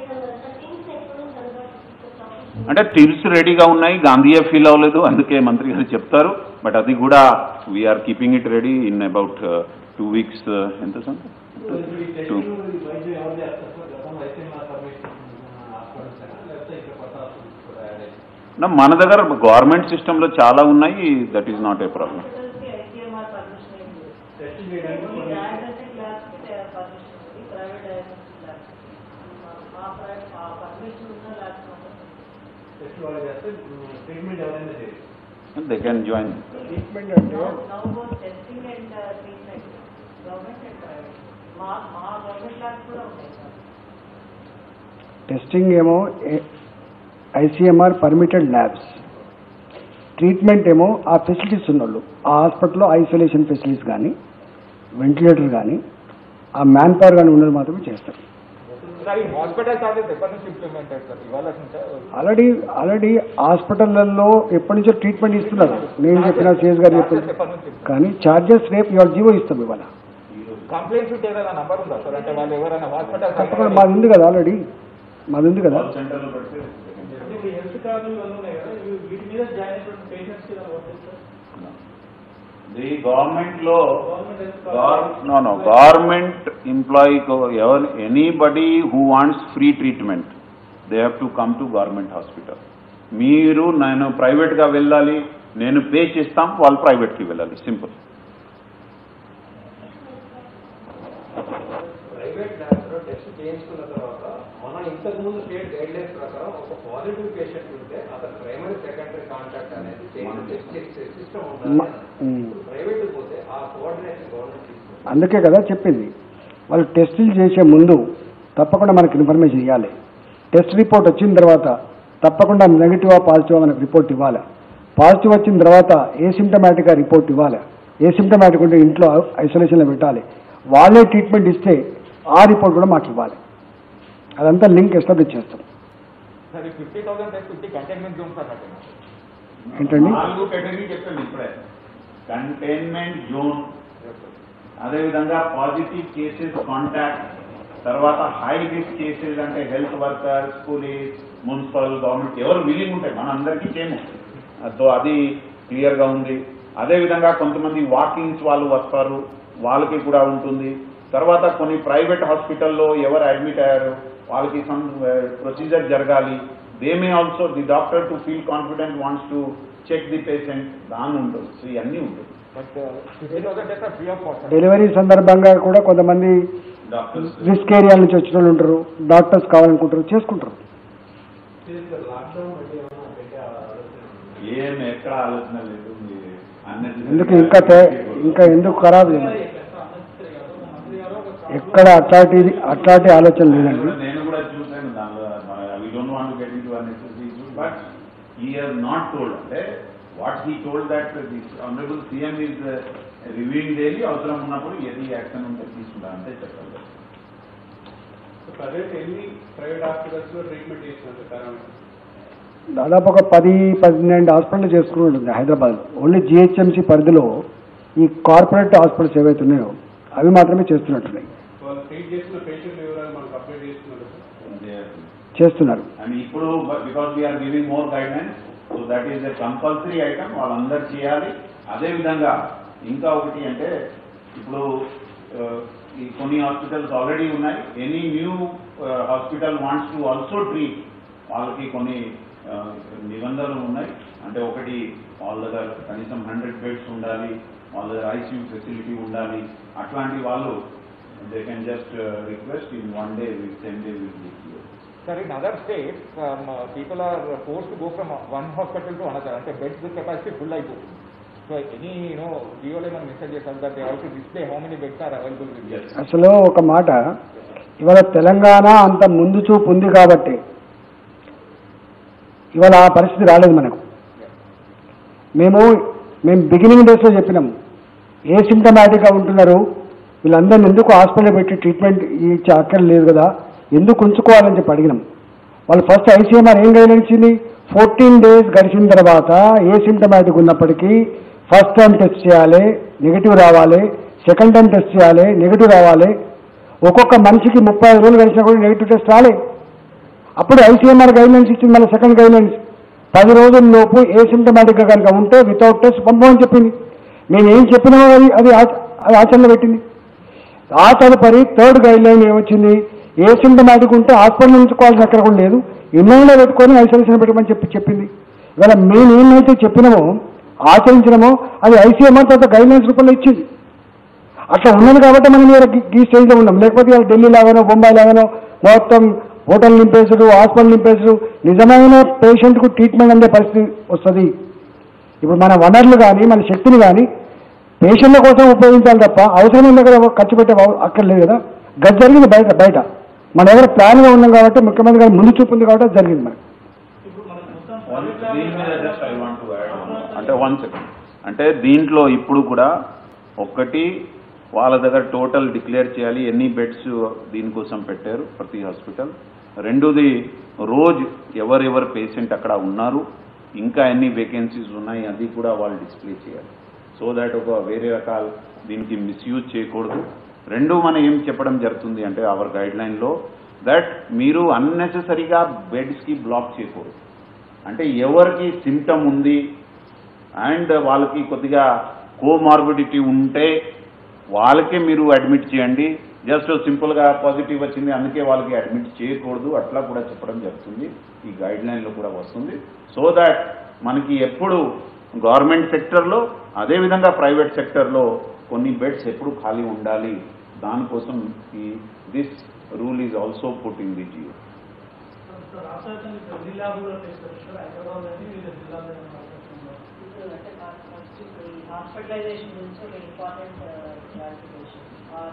అంటే టీమ్స్ రెడీగా ఉన్నాయి గాంధీయే ఫీల్ అవ్వలేదు అందుకే మంత్రి గారు చెప్తారు బట్ అది కూడా we are keeping it ready in about two weeks ఎంత సార్ ఈ టూ టెస్టింగ్ ఈ వైద్యం ఎవరు చేస్తారు సార్ గతంలో అయితే మా పర్మిషన్ హాస్పిటల్స్ లేకపోతే ఇక్కడ కొత్త హాస్పిటల్స్ కూడా యాడ్ అయ్యాయి మన దగ్గర గవర్నమెంట్ సిస్టంలో చాలా ఉన్నాయి that is not a problem ICMR permission ఏం లేదు టెస్టింగ్ చేయడానికి ఓన్లీ కొన్ని డయాగ్నోస్టిక్ ల్యాబ్స్కి పర్మిషన్ ఉంది ప్రైవేట్ డయాగ్నోస్టిక్ ల్యాబ్స్ మా ప్రైవేట్ మా పర్మిషన్ ఉన్న ల్యాబ్స్ మాత్రం టెస్ట్ వాళ్ళు చేస్తే ట్రీట్మెంట్ ఎవరైనా చేయొచ్చు they can join now both testing and treatment government and private మా మా గవర్నమెంట్ ల్యాబ్స్ కూడా ఉన్నాయి సార్ టెస్టింగ్ ఏమో ఐసీఎంఆర్ పర్మిటెడ్ ల్యాబ్స్ ట్రీట్మెంట్ ఏమో ఆ ఫెసిలిటీస్ ఉన్నోళ్ళు ఆ హాస్పిటల్లో ఐసోలేషన్ ఫెసిలిటీస్ కానీ వెంటిలేటర్ కానీ ఆ మ్యాన్ పవర్ కానీ ఉన్నది మాత్రమే చేస్తారు సార్ ఈ హాస్పిటల్ చార్జెస్ ఎప్పటి నుంచి ఇంప్లిమెంట్ అయ్యారు సార్ ఇవాళ నుంచా ఆల్రెడీ ఆల్రెడీ హాస్పిటళ్లలో ఎప్పటి నుంచో ట్రీట్మెంట్ ఇస్తున్నారు నేను చెప్పిన సేజ్ గారు చెప్పిన Charges ఎప్పటి నుంచి కానీ ఛార్జెస్ రేపు ఇవాళ జీవో ఇస్తాం ఇవాళ కంప్లైంట్స్ ఉంటే ఏదైనా నంబర్ ఉందా సార్ అంటే వాళ్ళు ఎవరైనా హాస్పిటల్ తప్పకుండా మాది ఉంది కదా ఆల్రెడీ మాది ఉంది కదా కాల్ సెంటర్లో పెడితే అంటే ఇప్పుడు హెల్త్ కార్డులు ఇవన్నీ ఉన్నాయి కదా ఇవి వీటి మీద జాయిన్ అయినటువంటి పేషెంట్స్ కి ఏదైనా వర్తిస్తారు ది గవర్నమెంట్ లో government health no no government employee ఎవరు anybody who wants free treatment they have to come to government hospital మీరు నేను ప్రైవేట్గా వెళ్ళాలి నేను పే చేస్తాం వాళ్ళు ప్రైవేట్కి వెళ్ళాలి సింపుల్ ప్రైవేట్ ల్యాబ్స్లో టెస్ట్ చేయించుకున్న తర్వాత మనం ఇంతకు ముందు స్టేట్ గైడ్ లైన్స్ ప్రకారం ఒక పాజిటివ్ పేషెంట్ ఉంటే అతను ప్రైమరీ సెకండరీ కాంటాక్ట్ అనేది సిస్టమ్ మ- ఉండాలి ఉమ్. ప్రైవేట్ పోతే ఆ కోఆర్డినేషన్ గవర్నమెంట్ తీసుకుంటుంది అందుకే కదా చెప్పింది వాళ్ళు టెస్టులు చేసే ముందు తప్పకుండా మనకి ఇన్ఫర్మేషన్ ఇవ్వాలి టెస్ట్ రిపోర్ట్ వచ్చిన తర్వాత తప్పకుండా నెగిటివా పాజిటివా మనకు రిపోర్ట్ ఇవ్వాలి పాజిటివ్ వచ్చిన తర్వాత ఏ సిమ్టమాటిక్గా రిపోర్ట్ ఇవ్వాలి ఏ సిమ్టమాటిక్ ఉంటే ఇంట్లో ఐసోలేషన్లో పెట్టాలి వాళ్ళే ట్రీట్మెంట్ ఇస్తే ఆ రిపోర్ట్ కూడా మాకు ఇవ్వాలి అదంతా లింక్ ఎస్టాబ్లిష్ చేస్తాం సార్ ఈ fifty thousand fifty containment zones అన్నట్టు ఏంటండి నాలుగు కేటగిరీ చెప్పండి ఇప్పుడే కంటైన్మెంట్ జోన్ అదేవిధంగా పాజిటివ్ కేసెస్ కాంటాక్ట్ తర్వాత హై రిస్క్ కేసెస్ అంటే health workers police municipal government ఎవరు విలింగ్ ఉంటాయి మన అందరికీ చేయము సో అది క్లియర్గా ఉంది అదేవిధంగా కొంతమంది వాకింగ్స్ వాళ్ళు వస్తారు వాళ్ళకి కూడా ఉంటుంది తర్వాత కొన్ని ప్రైవేట్ హాస్పిటల్లో ఎవరు అడ్మిట్ అయ్యారు వాళ్ళకి సమ్ ప్రొసీజర్ జరగాలి they may also the doctor to feel confident wants to check the patient దాని ఉంటుంది సో ఇవన్నీ ఉంటుంది బట్ ఫిఫ్టీ థౌసండ్ అయితే ఫ్రీ ఆఫ్ కాస్ట్ డెలివరీ సందర్భంగా కూడా కొంతమంది డాక్టర్స్ రిస్క్ ఏరియా నుంచి వచ్చిన వాళ్ళు ఉంటారు డాక్టర్స్ కావాలనుకుంటారు చేసుకుంటారు లాక్డౌన్ బట్టి ఏమైనా పెట్టే ఆలోచన ఏం ఎక్కడ ఆలోచన లేదు మీరు అన్నది ఎందుకు ఇంకా తే- ఇంకా ఎందుకు ఖరాబ్ లేదు మంత్రి గారు ఒక ఎక్కడ అట్లాంటి అట్లాంటి ఆలోచన లేదండి నేను కూడా చూశాను దానిలో we don't want get into unnecessary but he has not told అంటే what he told that this honourable CM is reviewing daily అవసరం ఉన్నప్పుడు ఏది యాక్షన్ ఉంటే తీసుకుంటా అంటే చెప్పాలి ప్రజెంట్ ఎన్ని ప్రైవేట్ హాస్పిటల్స్ లో ట్రీట్మెంట్ చేస్తున్నారు కరోనా దాదాపు ఒక పది పన్నెండు హాస్పిటల్ చేసుకుని ఉంటుంది హైదరాబాద్లో ఓన్లీ జిహెచ్ఎంసీ పరిధిలో ఈ కార్పొరేట్ హాస్పిటల్స్ ఏవైతే ఉన్నాయో అవి మాత్రమే చేస్తున్నట్టున్నాయి వాళ్ళు ట్రీట్ చేస్తున్న పేషెంట్లు ఎవరైనా మనకు అప్డేట్ చేస్తున్నారు సార్ చేస్తున్నారు అండ్ ఇప్పుడు because we are giving more guidelines so that is a compulsory item వాళ్ళందరూ చేయాలి అదేవిధంగా ఇంకా ఒకటి అంటే ఇప్పుడు ఆ, ఈ కొన్ని హాస్పిటల్స్ ఆల్రెడీ ఉన్నాయి any new hospital wants to also treat వాళ్ళకి కొన్ని ఆ, నిబంధనలు ఉన్నాయి అంటే ఒకటి వాళ్ళ దగ్గర కనీసం హండ్రెడ్ బెడ్స్ ఉండాలి వాళ్ళ దగ్గర ఐసీయూ ఫెసిలిటీ ఉండాలి అట్లాంటి వాళ్ళు they can just request in one day with ten day with Sir, in other states, um, uh, people are forced to go from one hospital to another. అంటే beds capacity full అయిపోతుంది so any you know జియోలో మనం message చేస్తాం that they also display how many beds are available with Yes. అసలు ఒక మాట ఇవాళ తెలంగాణ అంత ముందు చూపు ఉంది కాబట్టి ఇవాళ ఆ పరిస్థితి రాలేదు మనకు మేము మేము బిగినింగ్ డేస్లో చెప్పినాం ఏ సిమ్టమాటిక్గా ఉంటున్నారు వీళ్ళందరిని ఎందుకు హాస్పిటల్ పెట్టి ట్రీట్మెంట్ ఇచ్చే అక్కర్లేదు కదా ఎందుకు ఉంచుకోవాలని చెప్పి అడిగినాం వాళ్ళు ఫస్ట్ ఐసీఎంఆర్ ఏం గైడ్ ఇచ్చింది ఫోర్టీన్ డేస్ గడిచిన తర్వాత ఏ సిమ్టమాటిక్ ఉన్నప్పటికీ ఫస్ట్ టైం టెస్ట్ చేయాలి నెగిటివ్ రావాలి సెకండ్ టైం టెస్ట్ చేయాలి నెగిటివ్ రావాలి ఒక్కొక్క మనిషికి ముప్పై ఐదు రోజులు గడిచినా కూడా నెగిటివ్ టెస్ట్ రాలే అప్పుడు ఐసీఎంఆర్ గైడ్లైన్స్ ఇచ్చింది మళ్ళీ సెకండ్ గైడ్లైన్స్ పది రోజుల లోపు ఏ సిమ్టమాటిక్గా కనుక ఉంటే వితౌట్ టెస్ట్ పంపమని చెప్పింది మేము ఏం చెప్పినామో అది అది ఆచ- అది ఆచరణలో పెట్టింది ఆ తదుపరి థర్డ్ గైడ్ లైన్ ఏమొచ్చింది ఏ సిమ్టమాటిక్ ఉంటే హాస్పిటల్ ఉంచుకోవాల్సిన అక్కడ కూడా లేదు ఇళ్ళలో పెట్టుకొని ఐసోలేషన్ పెట్టమని చెప్పి చెప్పింది ఇవాళ మేము ఏమైతే చెప్పినామో ఆచరించినామో అది ఐసీఎంఆర్ తర్వాత గైడ్ లైన్స్ రూపంలో ఇచ్చింది అట్లా ఉన్నది కాబట్టి మనం ఇవాళ ఈ- ఈ స్టేజ్లో ఉన్నాం లేకపోతే ఇవాళ ఢిల్లీ లాగానో బొంబాయి లాగానో మొత్తం హోటల్ నింపేసుడు హాస్పిటల్ నింపేసుడు నిజమైన పేషెంట్కు ట్రీట్మెంట్ అందే పరిస్థితి వస్తుంది ఇప్పుడు మన వనరులు కానీ మన శక్తిని కానీ పేషెంట్ల కోసం ఉపయోగించాలి తప్ప అవసరమైన దగ్గర ఖర్చు పెట్టే అవ- అక్కర్లేదు కదా గది జరిగింది బయట బయట మన దగ్గర ప్లాన్గా ఉన్నాం కాబట్టి ముఖ్యమంత్రి గారు ముందు చూపు ఉంది కాబట్టి అది జరిగింది మనకి ఇప్పుడు మనకు మొత్తం దీని మీద just I want to add అంటే వన్ సెకండ్ అంటే దీంట్లో ఇప్పుడు కూడా ఒక్కటి వాళ్ళ దగ్గర టోటల్ డిక్లేర్ చేయాలి ఎన్ని బెడ్స్ దీనికోసం పెట్టారు ప్రతి హాస్పిటల్ రెండోది రోజు ఎవరెవరు పేషెంట్ అక్కడ ఉన్నారు ఇంకా ఎన్ని వేకెన్సీస్ ఉన్నాయి అది కూడా వాళ్ళు డిస్ప్లే చేయాలి సో దాట్ ఒక వేరే రకాల దీనికి మిస్యూజ్ చేయకూడదు రెండు మనం ఏం చెప్పడం జరుగుతుంది అంటే అవర్ గైడ్ లైన్లో దట్ మీరు అన్నెసెసరీగా బెడ్స్కి బ్లాక్ చేయకూడదు అంటే ఎవరికి సిమ్టమ్ ఉంది అండ్ వాళ్ళకి కొద్దిగా కోమార్బిడిటీ ఉంటే వాళ్ళకే మీరు అడ్మిట్ చేయండి జస్ట్ సింపుల్గా పాజిటివ్ వచ్చింది అందుకే వాళ్ళకి అడ్మిట్ చేయకూడదు అట్లా కూడా చెప్పడం జరుగుతుంది ఈ గైడ్ లైన్లో కూడా వస్తుంది సో దాట్ మనకి ఎప్పుడు గవర్నమెంట్ సెక్టర్లో అదేవిధంగా ప్రైవేట్ సెక్టర్లో కొన్ని బెడ్స్ ఎప్పుడు ఖాళీ ఉండాలి దానికోసం ఈ this rule is also put in the GO రాష్ట్రానికి ఢిల్లీ ల్యాబ్ కూడా తీసుకొచ్చారు హైదరాబాద్ అని వివిధ జిల్లాలో మాట్లాడుతున్నారు ఇప్పుడు అంటే ఫస్ట్ ఇప్పుడు ఈ హాస్పిటలైజేషన్ గురించి ఒక important clarification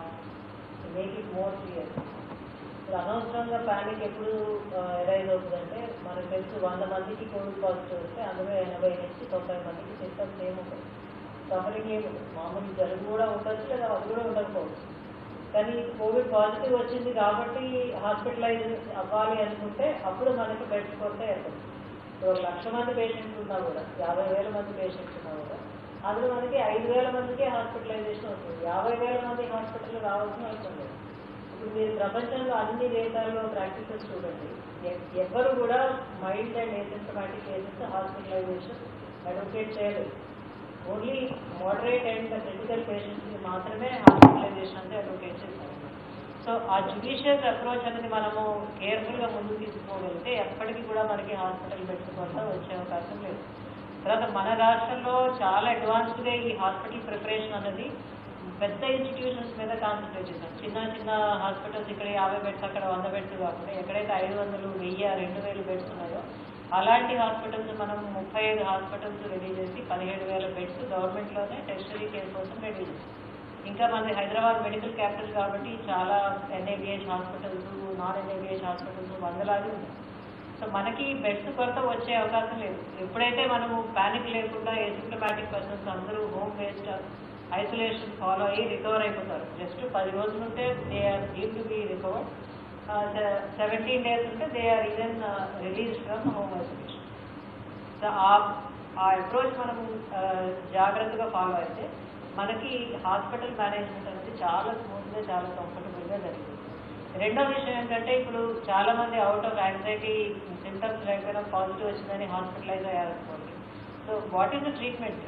make it more clear ఇప్పుడు అనవసరంగా ప్యానిక్ ఎప్పుడు ఎరైజ్ అవుతుందంటే మనకు తెలుసు వంద మందికి కోవిడ్ పాజిటివ్ వస్తే అందులో ఎనభై నుంచి తొంభై మందికి సిస్టమ్స్ ఏముంటాయి సఫరింగ్ ఏముంటుంది మామూలు జలుబు కూడా ఉండొచ్చు లేదా అది కూడా ఉండకపోవచ్చు కానీ కోవిడ్ పాజిటివ్ వచ్చింది కాబట్టి హాస్పిటలైజ్ అవ్వాలి అనుకుంటే అప్పుడు మనకి బెడ్స్ కొరత ఏర్పడుతుంది ఇప్పుడు ఒక లక్ష మంది పేషెంట్స్ ఉన్నా కూడా యాభై వేల మంది పేషెంట్స్ ఉన్నా కూడా అందులో మనకి ఐదు వేల మందికి హాస్పిటలైజేషన్ అవుతుంది యాభై వేల మంది హాస్పిటల్ రావాల్సిన అవసరం లేదు ఇప్పుడు మీరు ప్రపంచంలో అన్ని దేశాల్లో ప్రాక్టీసెస్ చూడండి ఎ- ఎవ్వరు కూడా mild and asymptomatic cases hospitalisation advocate చేయలేదు ఓన్లీ మోడరేట్ అండ్ క్రిటికల్ పేషెంట్స్కి మాత్రమే హాస్పిటలైజేషన్ అంటే అడ్వకేట్ చేస్తారు సో ఆ జుడిషియస్ అప్రోచ్ అనేది మనము కేర్ఫుల్గా ముందుకు తీసుకోగలిగితే ఎప్పటికీ కూడా మనకి హాస్పిటల్ బెడ్స్ కొరత వచ్చే అవకాశం లేదు తర్వాత మన రాష్ట్రంలో చాలా అడ్వాన్స్డ్గా ఈ హాస్పిటల్ ప్రిపరేషన్ అనేది పెద్ద ఇన్స్టిట్యూషన్స్ మీద కాన్సన్ట్రేట్ చేశాం చిన్న చిన్న హాస్పిటల్స్ ఇక్కడ యాభై బెడ్స్ అక్కడ వంద బెడ్స్ కాకుండా ఎక్కడైతే ఐదు వందలు వెయ్యి రెండు వేలు బెడ్స్ ఉన్నాయో అలాంటి హాస్పిటల్స్ మనం ముప్పై ఐదు హాస్పిటల్స్ రెడీ చేసి పదిహేడు వేల బెడ్స్ గవర్నమెంట్లోనే టెస్టరీ కేర్ కోసం రెడీ చేసాం ఇంకా మనది హైదరాబాద్ మెడికల్ క్యాపిటల్ కాబట్టి చాలా NABH hospitals non NABH hospitals వందలాది ఉన్నాయి సో మనకి బెడ్స్ కొరత వచ్చే అవకాశం లేదు ఎప్పుడైతే మనము ప్యానిక్ లేకుండా ఎసిమ్టమాటిక్ పర్సన్స్ అందరూ హోమ్ బేస్డ్ ఐసోలేషన్ ఫాలో అయ్యి రికవర్ అయిపోతారు జస్ట్ పది రోజులు ఉంటే they are deemed to be recovered seventeen days ఉంటే they are even release from home isolation so ఆ ఆ అప్రోచ్ మనం ఆ, జాగ్రత్తగా ఫాలో అయితే మనకి హాస్పిటల్ మేనేజ్మెంట్ అనేది చాలా స్మూత్గా చాలా కంఫర్టబుల్గా జరిగింది రెండో విషయం ఏంటంటే ఇప్పుడు చాలా మంది అవుట్ ఆఫ్ యాంగ్జైటీ సింటమ్స్ లేకపోయినా పాజిటివ్ వచ్చిందని హాస్పిటలైజ్ అయ్యారనుకోండి so what is the treatment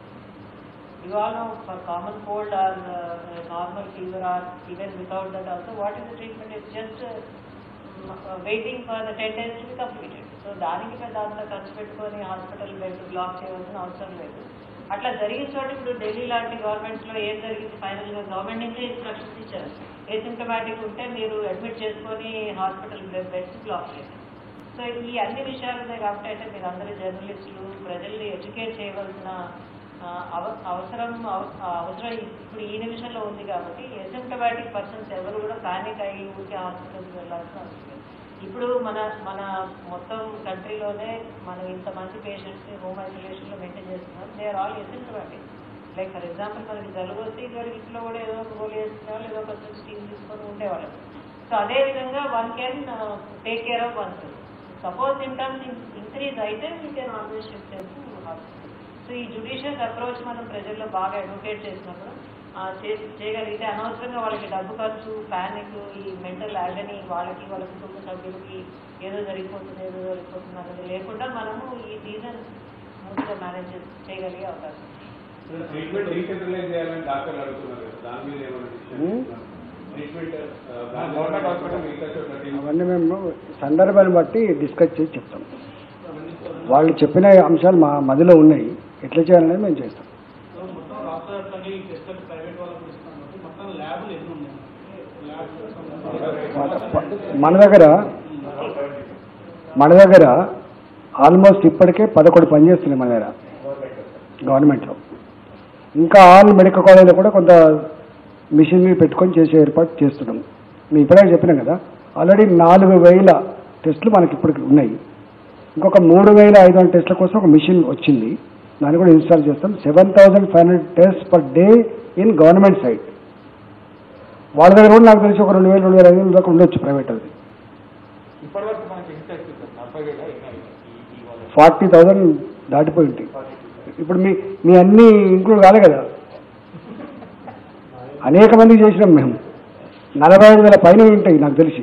you all know for common cold or uh, normal fever or even without that also what is the treatment is just uh, mm, uh, waiting for the 10 days to be completed so దానికి పెద్ద అంత ఖర్చు పెట్టుకొని hospital bed black చేయవలసిన అవసరం లేదు అట్లా జరిగిన చోట ఇప్పుడు ఢిల్లీ లాంటి గవర్నమెంట్స్లో ఏం జరిగింది ఫైనల్గా గవర్నమెంట్ నుంచే ఇన్స్ట్రక్షన్స్ ఇచ్చారు ఏసిమ్టమాటిక్ ఉంటే మీరు అడ్మిట్ చేసుకొని హాస్పిటల్ బెడ్స్ బ్లాక్ చేశారు సో ఈ అన్ని విషయాలు ఉన్నాయి కాబట్టి అంటే మీరు అందరూ జర్నలిస్టులు ప్రజల్ని ఎడ్యుకేట్ చేయవలసిన ఆ, అవ- అవసరం అవ- ఆ, అవసరం ఇప్పుడు ఈ నిమిషంలో ఉంది కాబట్టి ఎసిమ్టమాటిక్ పర్సన్స్ ఎవరు కూడా పానిక్ అయ్యి ఊరికే హాస్పిటల్కి వెళ్ళాల్సిన అవసరం లేదు ఇప్పుడు మన మన మొత్తం కంట్రీలోనే మనం ఇంతమంది పేషెంట్స్ని హోమ్ ఐసోలేషన్లో మెయింటైన్ చేస్తున్నాం they are all asymptomatic like for example మనకి జలుబు వస్తే ఇదివరకు ఇంట్లో కూడా ఏదో ఒక గోళీ వేసుకునేవాళ్ళు ఏదో కొంచెం స్టీమ్ తీసుకొని ఉండేవాళ్ళం సో అదే విధంగా one can take care of one suppose symptoms increase అయితే we can always shift hospital so ఈ జుడిషియస్ అప్రోచ్ మనం ప్రజల్లో బాగా అడ్వకేట్ చేసినప్పుడు ఆ, చే- చేయగలిగితే అనవసరంగా వాళ్ళకి డబ్బు ఖర్చు ప్యానిక్ ఈ మెంటల్ యాగని వాళ్ళకి వాళ్ళ కుటుంబ సభ్యులకి ఏదో జరిగిపోతుంది ఏదో జరిగిపోతుంది అన్నది లేకుండా మనము ఈ సీజన్ స్మూత్గా మేనేజ్ చేయగలిగే అవకాశం ఉంది. ట్రీట్మెంట్ రీసెంట్రలైజ్ చేయాలని డాక్టర్లు అడుగుతున్నారు కదా దాని మీద ఏమైనా Hmm? Treatment government hospital research అవన్నీ మేము సందర్భాన్ని బట్టి డిస్కస్ చేసి చెప్తాం వాళ్ళు చెప్పిన అంశాలు మా మదిలో ఉన్నాయి ఎట్లా చేయాలనేది మేము చేస్తాం సో మొత్తం రాష్ట్ర వ్యాప్తంగా ఈ టెస్టులు ప్రైవేట్ వాళ్ళకి ఇస్తాం కాబట్టి మొత్తం ల్యాబ్లు ఎన్ని ఉన్నాయి ల్యాబ్స్ మన దగ్గర మన దగ్గర ఆల్మోస్ట్ ఇప్పటికే పదకొండు పనిచేస్తున్నాయి మన దగ్గర గవర్నమెంట్లో ఇంకా ఆల్ మెడికల్ కాలేజీలో కూడా కొంత మిషన్ పెట్టుకొని చేసే ఏర్పాటు చేస్తున్నాం మేము ఇప్పుడే చెప్పినాం కదా ఆల్రెడీ నాలుగు వేల టెస్టులు మనకి ఇప్పటికి ఉన్నాయి ఇంకొక మూడు వేల ఐదు వందల టెస్టుల కోసం ఒక మిషన్ వచ్చింది దాన్ని కూడా ఇన్స్టాల్ చేస్తాం seven thousand five hundred test per day in government site వాళ్ళ దగ్గర కూడా నాకు తెలిసి ఒక రెండు వేలు రెండు వేల ఐదు వేలు దాకా ఉండొచ్చు ప్రైవేట్ అది ఇప్పటివరకు మనకి ఎంత ఇస్తుంది సార్ నలభై వేల ఎన్ని ఈ- ఈ వాళ్ళ ఫార్టీ థౌజండ్ దాటిపోయి ఉంటాయి ఇప్పుడు మీ మీ అన్ని ఇంక్లూడ్ కాలే కదా అనేక మందికి చేసినాం మేము నలభై ఐదు వేల పైన ఉంటాయి నాకు తెలిసి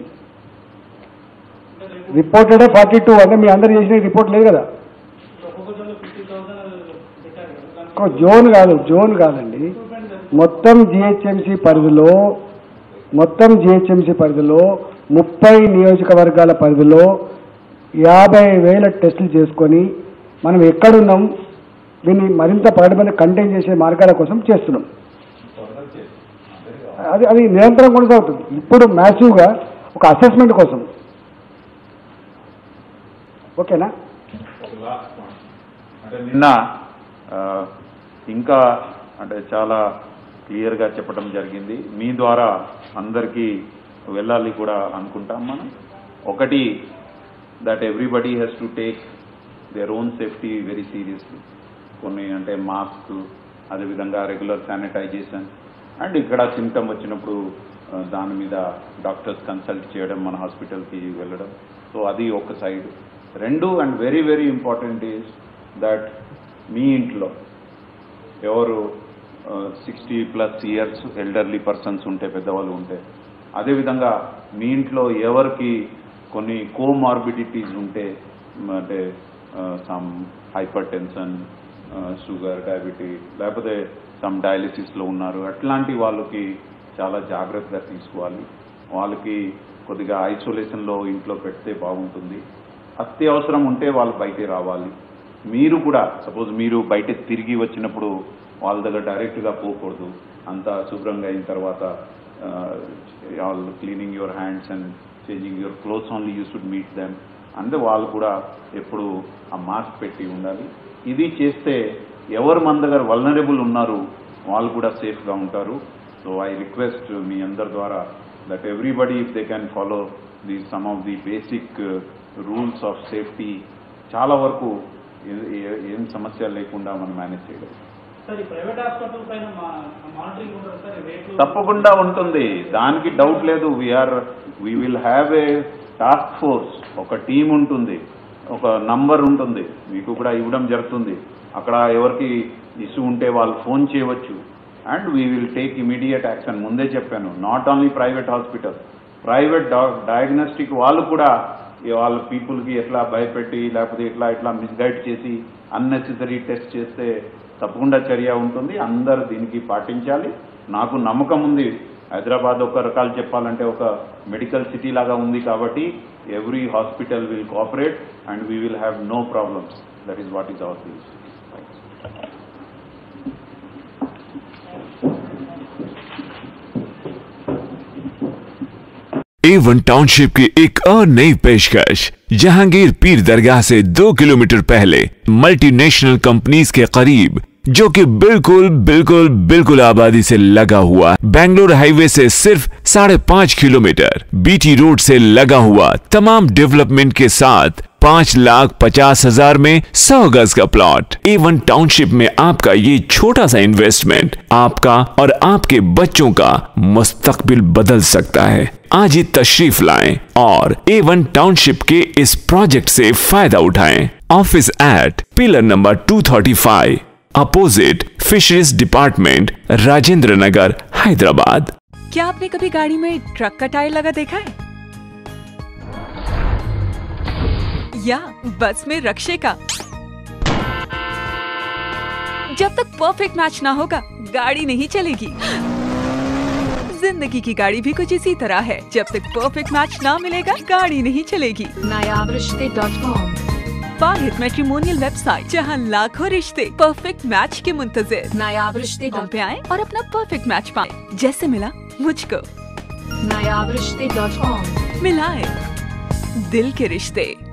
రిపోర్టెడే ఫార్టీ టూ అంటే మీ అందరు చేసిన రిపోర్ట్ లేదు కదా ఒక్కొక్క జోన్లో ఫిఫ్టీ థౌసండ్ పెట్టారు కదా ఒక జోన్ కాదు జోన్ కాదండి మొత్తం జిహెచ్ఎంసి పరిధిలో మొత్తం జిహెచ్ఎంసి పరిధిలో ముప్పై నియోజకవర్గాల పరిధిలో యాభై వేల టెస్టులు చేసుకొని మనం ఎక్కడున్నాం దీన్ని మరింత పగడమైన కంటైన్ చేసే మార్గాల కోసం చేస్తున్నాం అది అది నిరంతరం కొనసాగుతుంది ఇప్పుడు మ్యాసివ్గా ఒక అసెస్మెంట్ కోసం ఓకేనా ఒక లాస్ట్ పాయింట్ అంటే నిన్న ఆ, ఇంకా అంటే చాలా క్లియర్గా చెప్పడం జరిగింది మీ ద్వారా అందరికీ వెళ్ళాలి కూడా అనుకుంటాం మనం ఒకటి that everybody has to take their own safety very seriously కొన్ని అంటే మాస్క్ అదేవిధంగా రెగ్యులర్ శానిటైజేషన్ అండ్ ఇక్కడ సిమ్టమ్ వచ్చినప్పుడు ఆ, దాని మీద డాక్టర్స్ కన్సల్ట్ చేయడం మన హాస్పిటల్కి వెళ్ళడం సో అది ఒక సైడ్ రెండు and very very important is that మీ ఇంట్లో ఎవరు sixty plus years elderly persons ఉంటే పెద్దవాళ్ళు ఉంటే అదేవిధంగా మీ ఇంట్లో ఎవరికి కొన్ని కోమార్బిడిటీస్ ఉంటే మ్, అంటే some hypertension sugar diabetes లేకపోతే సమ్ డయాలిసిస్లో ఉన్నారు అట్లాంటి వాళ్ళకి చాలా జాగ్రత్తగా తీసుకోవాలి వాళ్ళకి కొద్దిగా ఐసోలేషన్లో ఇంట్లో పెడితే బాగుంటుంది అత్యవసరం ఉంటే వాళ్ళు బయటే రావాలి మీరు కూడా సపోజ్ మీరు బయట తిరిగి వచ్చినప్పుడు వాళ్ళ దగ్గర డైరెక్ట్గా పోకూడదు అంతా శుభ్రంగా అయిన తర్వాత వాళ్ళు cleaning your hands and changing your clothes only you should meet them అంటే వాళ్ళు కూడా ఎప్పుడు ఆ మాస్క్ పెట్టి ఉండాలి ఇది చేస్తే ఎవరు మన దగ్గర వల్నరబుల్ ఉన్నారు వాళ్ళు కూడా సేఫ్గా ఉంటారు సో ఐ రిక్వెస్ట్ మీ అందరి ద్వారా that everybody if they can follow the some of the basic rules of safety చాలా వరకు ఏ- ఏ- ఏం సమస్య లేకుండా మనం మేనేజ్ చేయగలం సార్ ఈ ప్రైవేట్ హాస్పిటల్ పైన మా మానిటరింగ్ ఉంటుంది సార్ రేట్లు తప్పకుండా ఉంటుంది దానికి డౌట్ లేదు we are we will have a task force ఒక టీం ఉంటుంది ఒక నంబర్ ఉంటుంది మీకు కూడా ఇవ్వడం జరుగుతుంది అక్కడ ఎవరికి ఇష్యూ ఉంటే వాళ్ళు ఫోన్ చేయవచ్చు and we will take immediate action ముందే చెప్పాను not only private hospital private diagnostic వాళ్ళు కూడా ఈ వాళ్ళ పీపుల్కి ఎట్లా భయపెట్టి లేకపోతే ఎట్లా ఇట్లా మిస్గైడ్ చేసి అన్నెసెసరీ టెస్ట్ చేస్తే తప్పకుండా చర్య ఉంటుంది అందరు దీనికి పాటించాలి నాకు నమ్మకం ఉంది హైదరాబాద్ ఒక రకాలు చెప్పాలంటే ఒక మెడికల్ సిటీ లాగా ఉంది కాబట్టి every hospital will cooperate and we will have no problems that is what is our feels Avon township की एक और नई पेशकश जहांगीर पीर दरगाह से दो किलोमीटर पहले मल्टीनेशनल कंपनीज के करीब जो कि बिल्कुल बिल्कुल बिल्कुल आबादी से लगा हुआ बेंगलोर हाईवे से सिर्फ साढ़े पांच किलोमीटर बीटी रोड से लगा हुआ तमाम डेवलपमेंट के साथ पांच लाख पचास हजार में सौ गज का प्लॉट एवन टाउनशिप में आपका ये छोटा सा इन्वेस्टमेंट आपका और आपके बच्चों का मुस्तकबिल बदल सकता है आज ही तशरीफ लाएं और एवन टाउनशिप के इस प्रोजेक्ट से फायदा उठाएं office at pillar number 235 opposite fisheries department Rajendra Nagar Hyderabad क्या आपने कभी गाड़ी में ट्रक का टायर लगा देखा है या बस में रक्षे का जब तक परफेक्ट मैच ना होगा गाड़ी नहीं चलेगी जिंदगी की गाड़ी भी कुछ इसी तरह है जब तक परफेक्ट मैच ना मिलेगा गाड़ी नहीं चलेगी Nayab Rishte dot com Wahid matrimonial website जहां लाखों रिश्ते परफेक्ट मैच के मुंतजर नायाब रिश्ते कॉल पे आए और अपना परफेक्ट मैच पाएं जैसे मिला मुझको नायाब रिश्ते डॉट कॉम मिलाए दिल के रिश्ते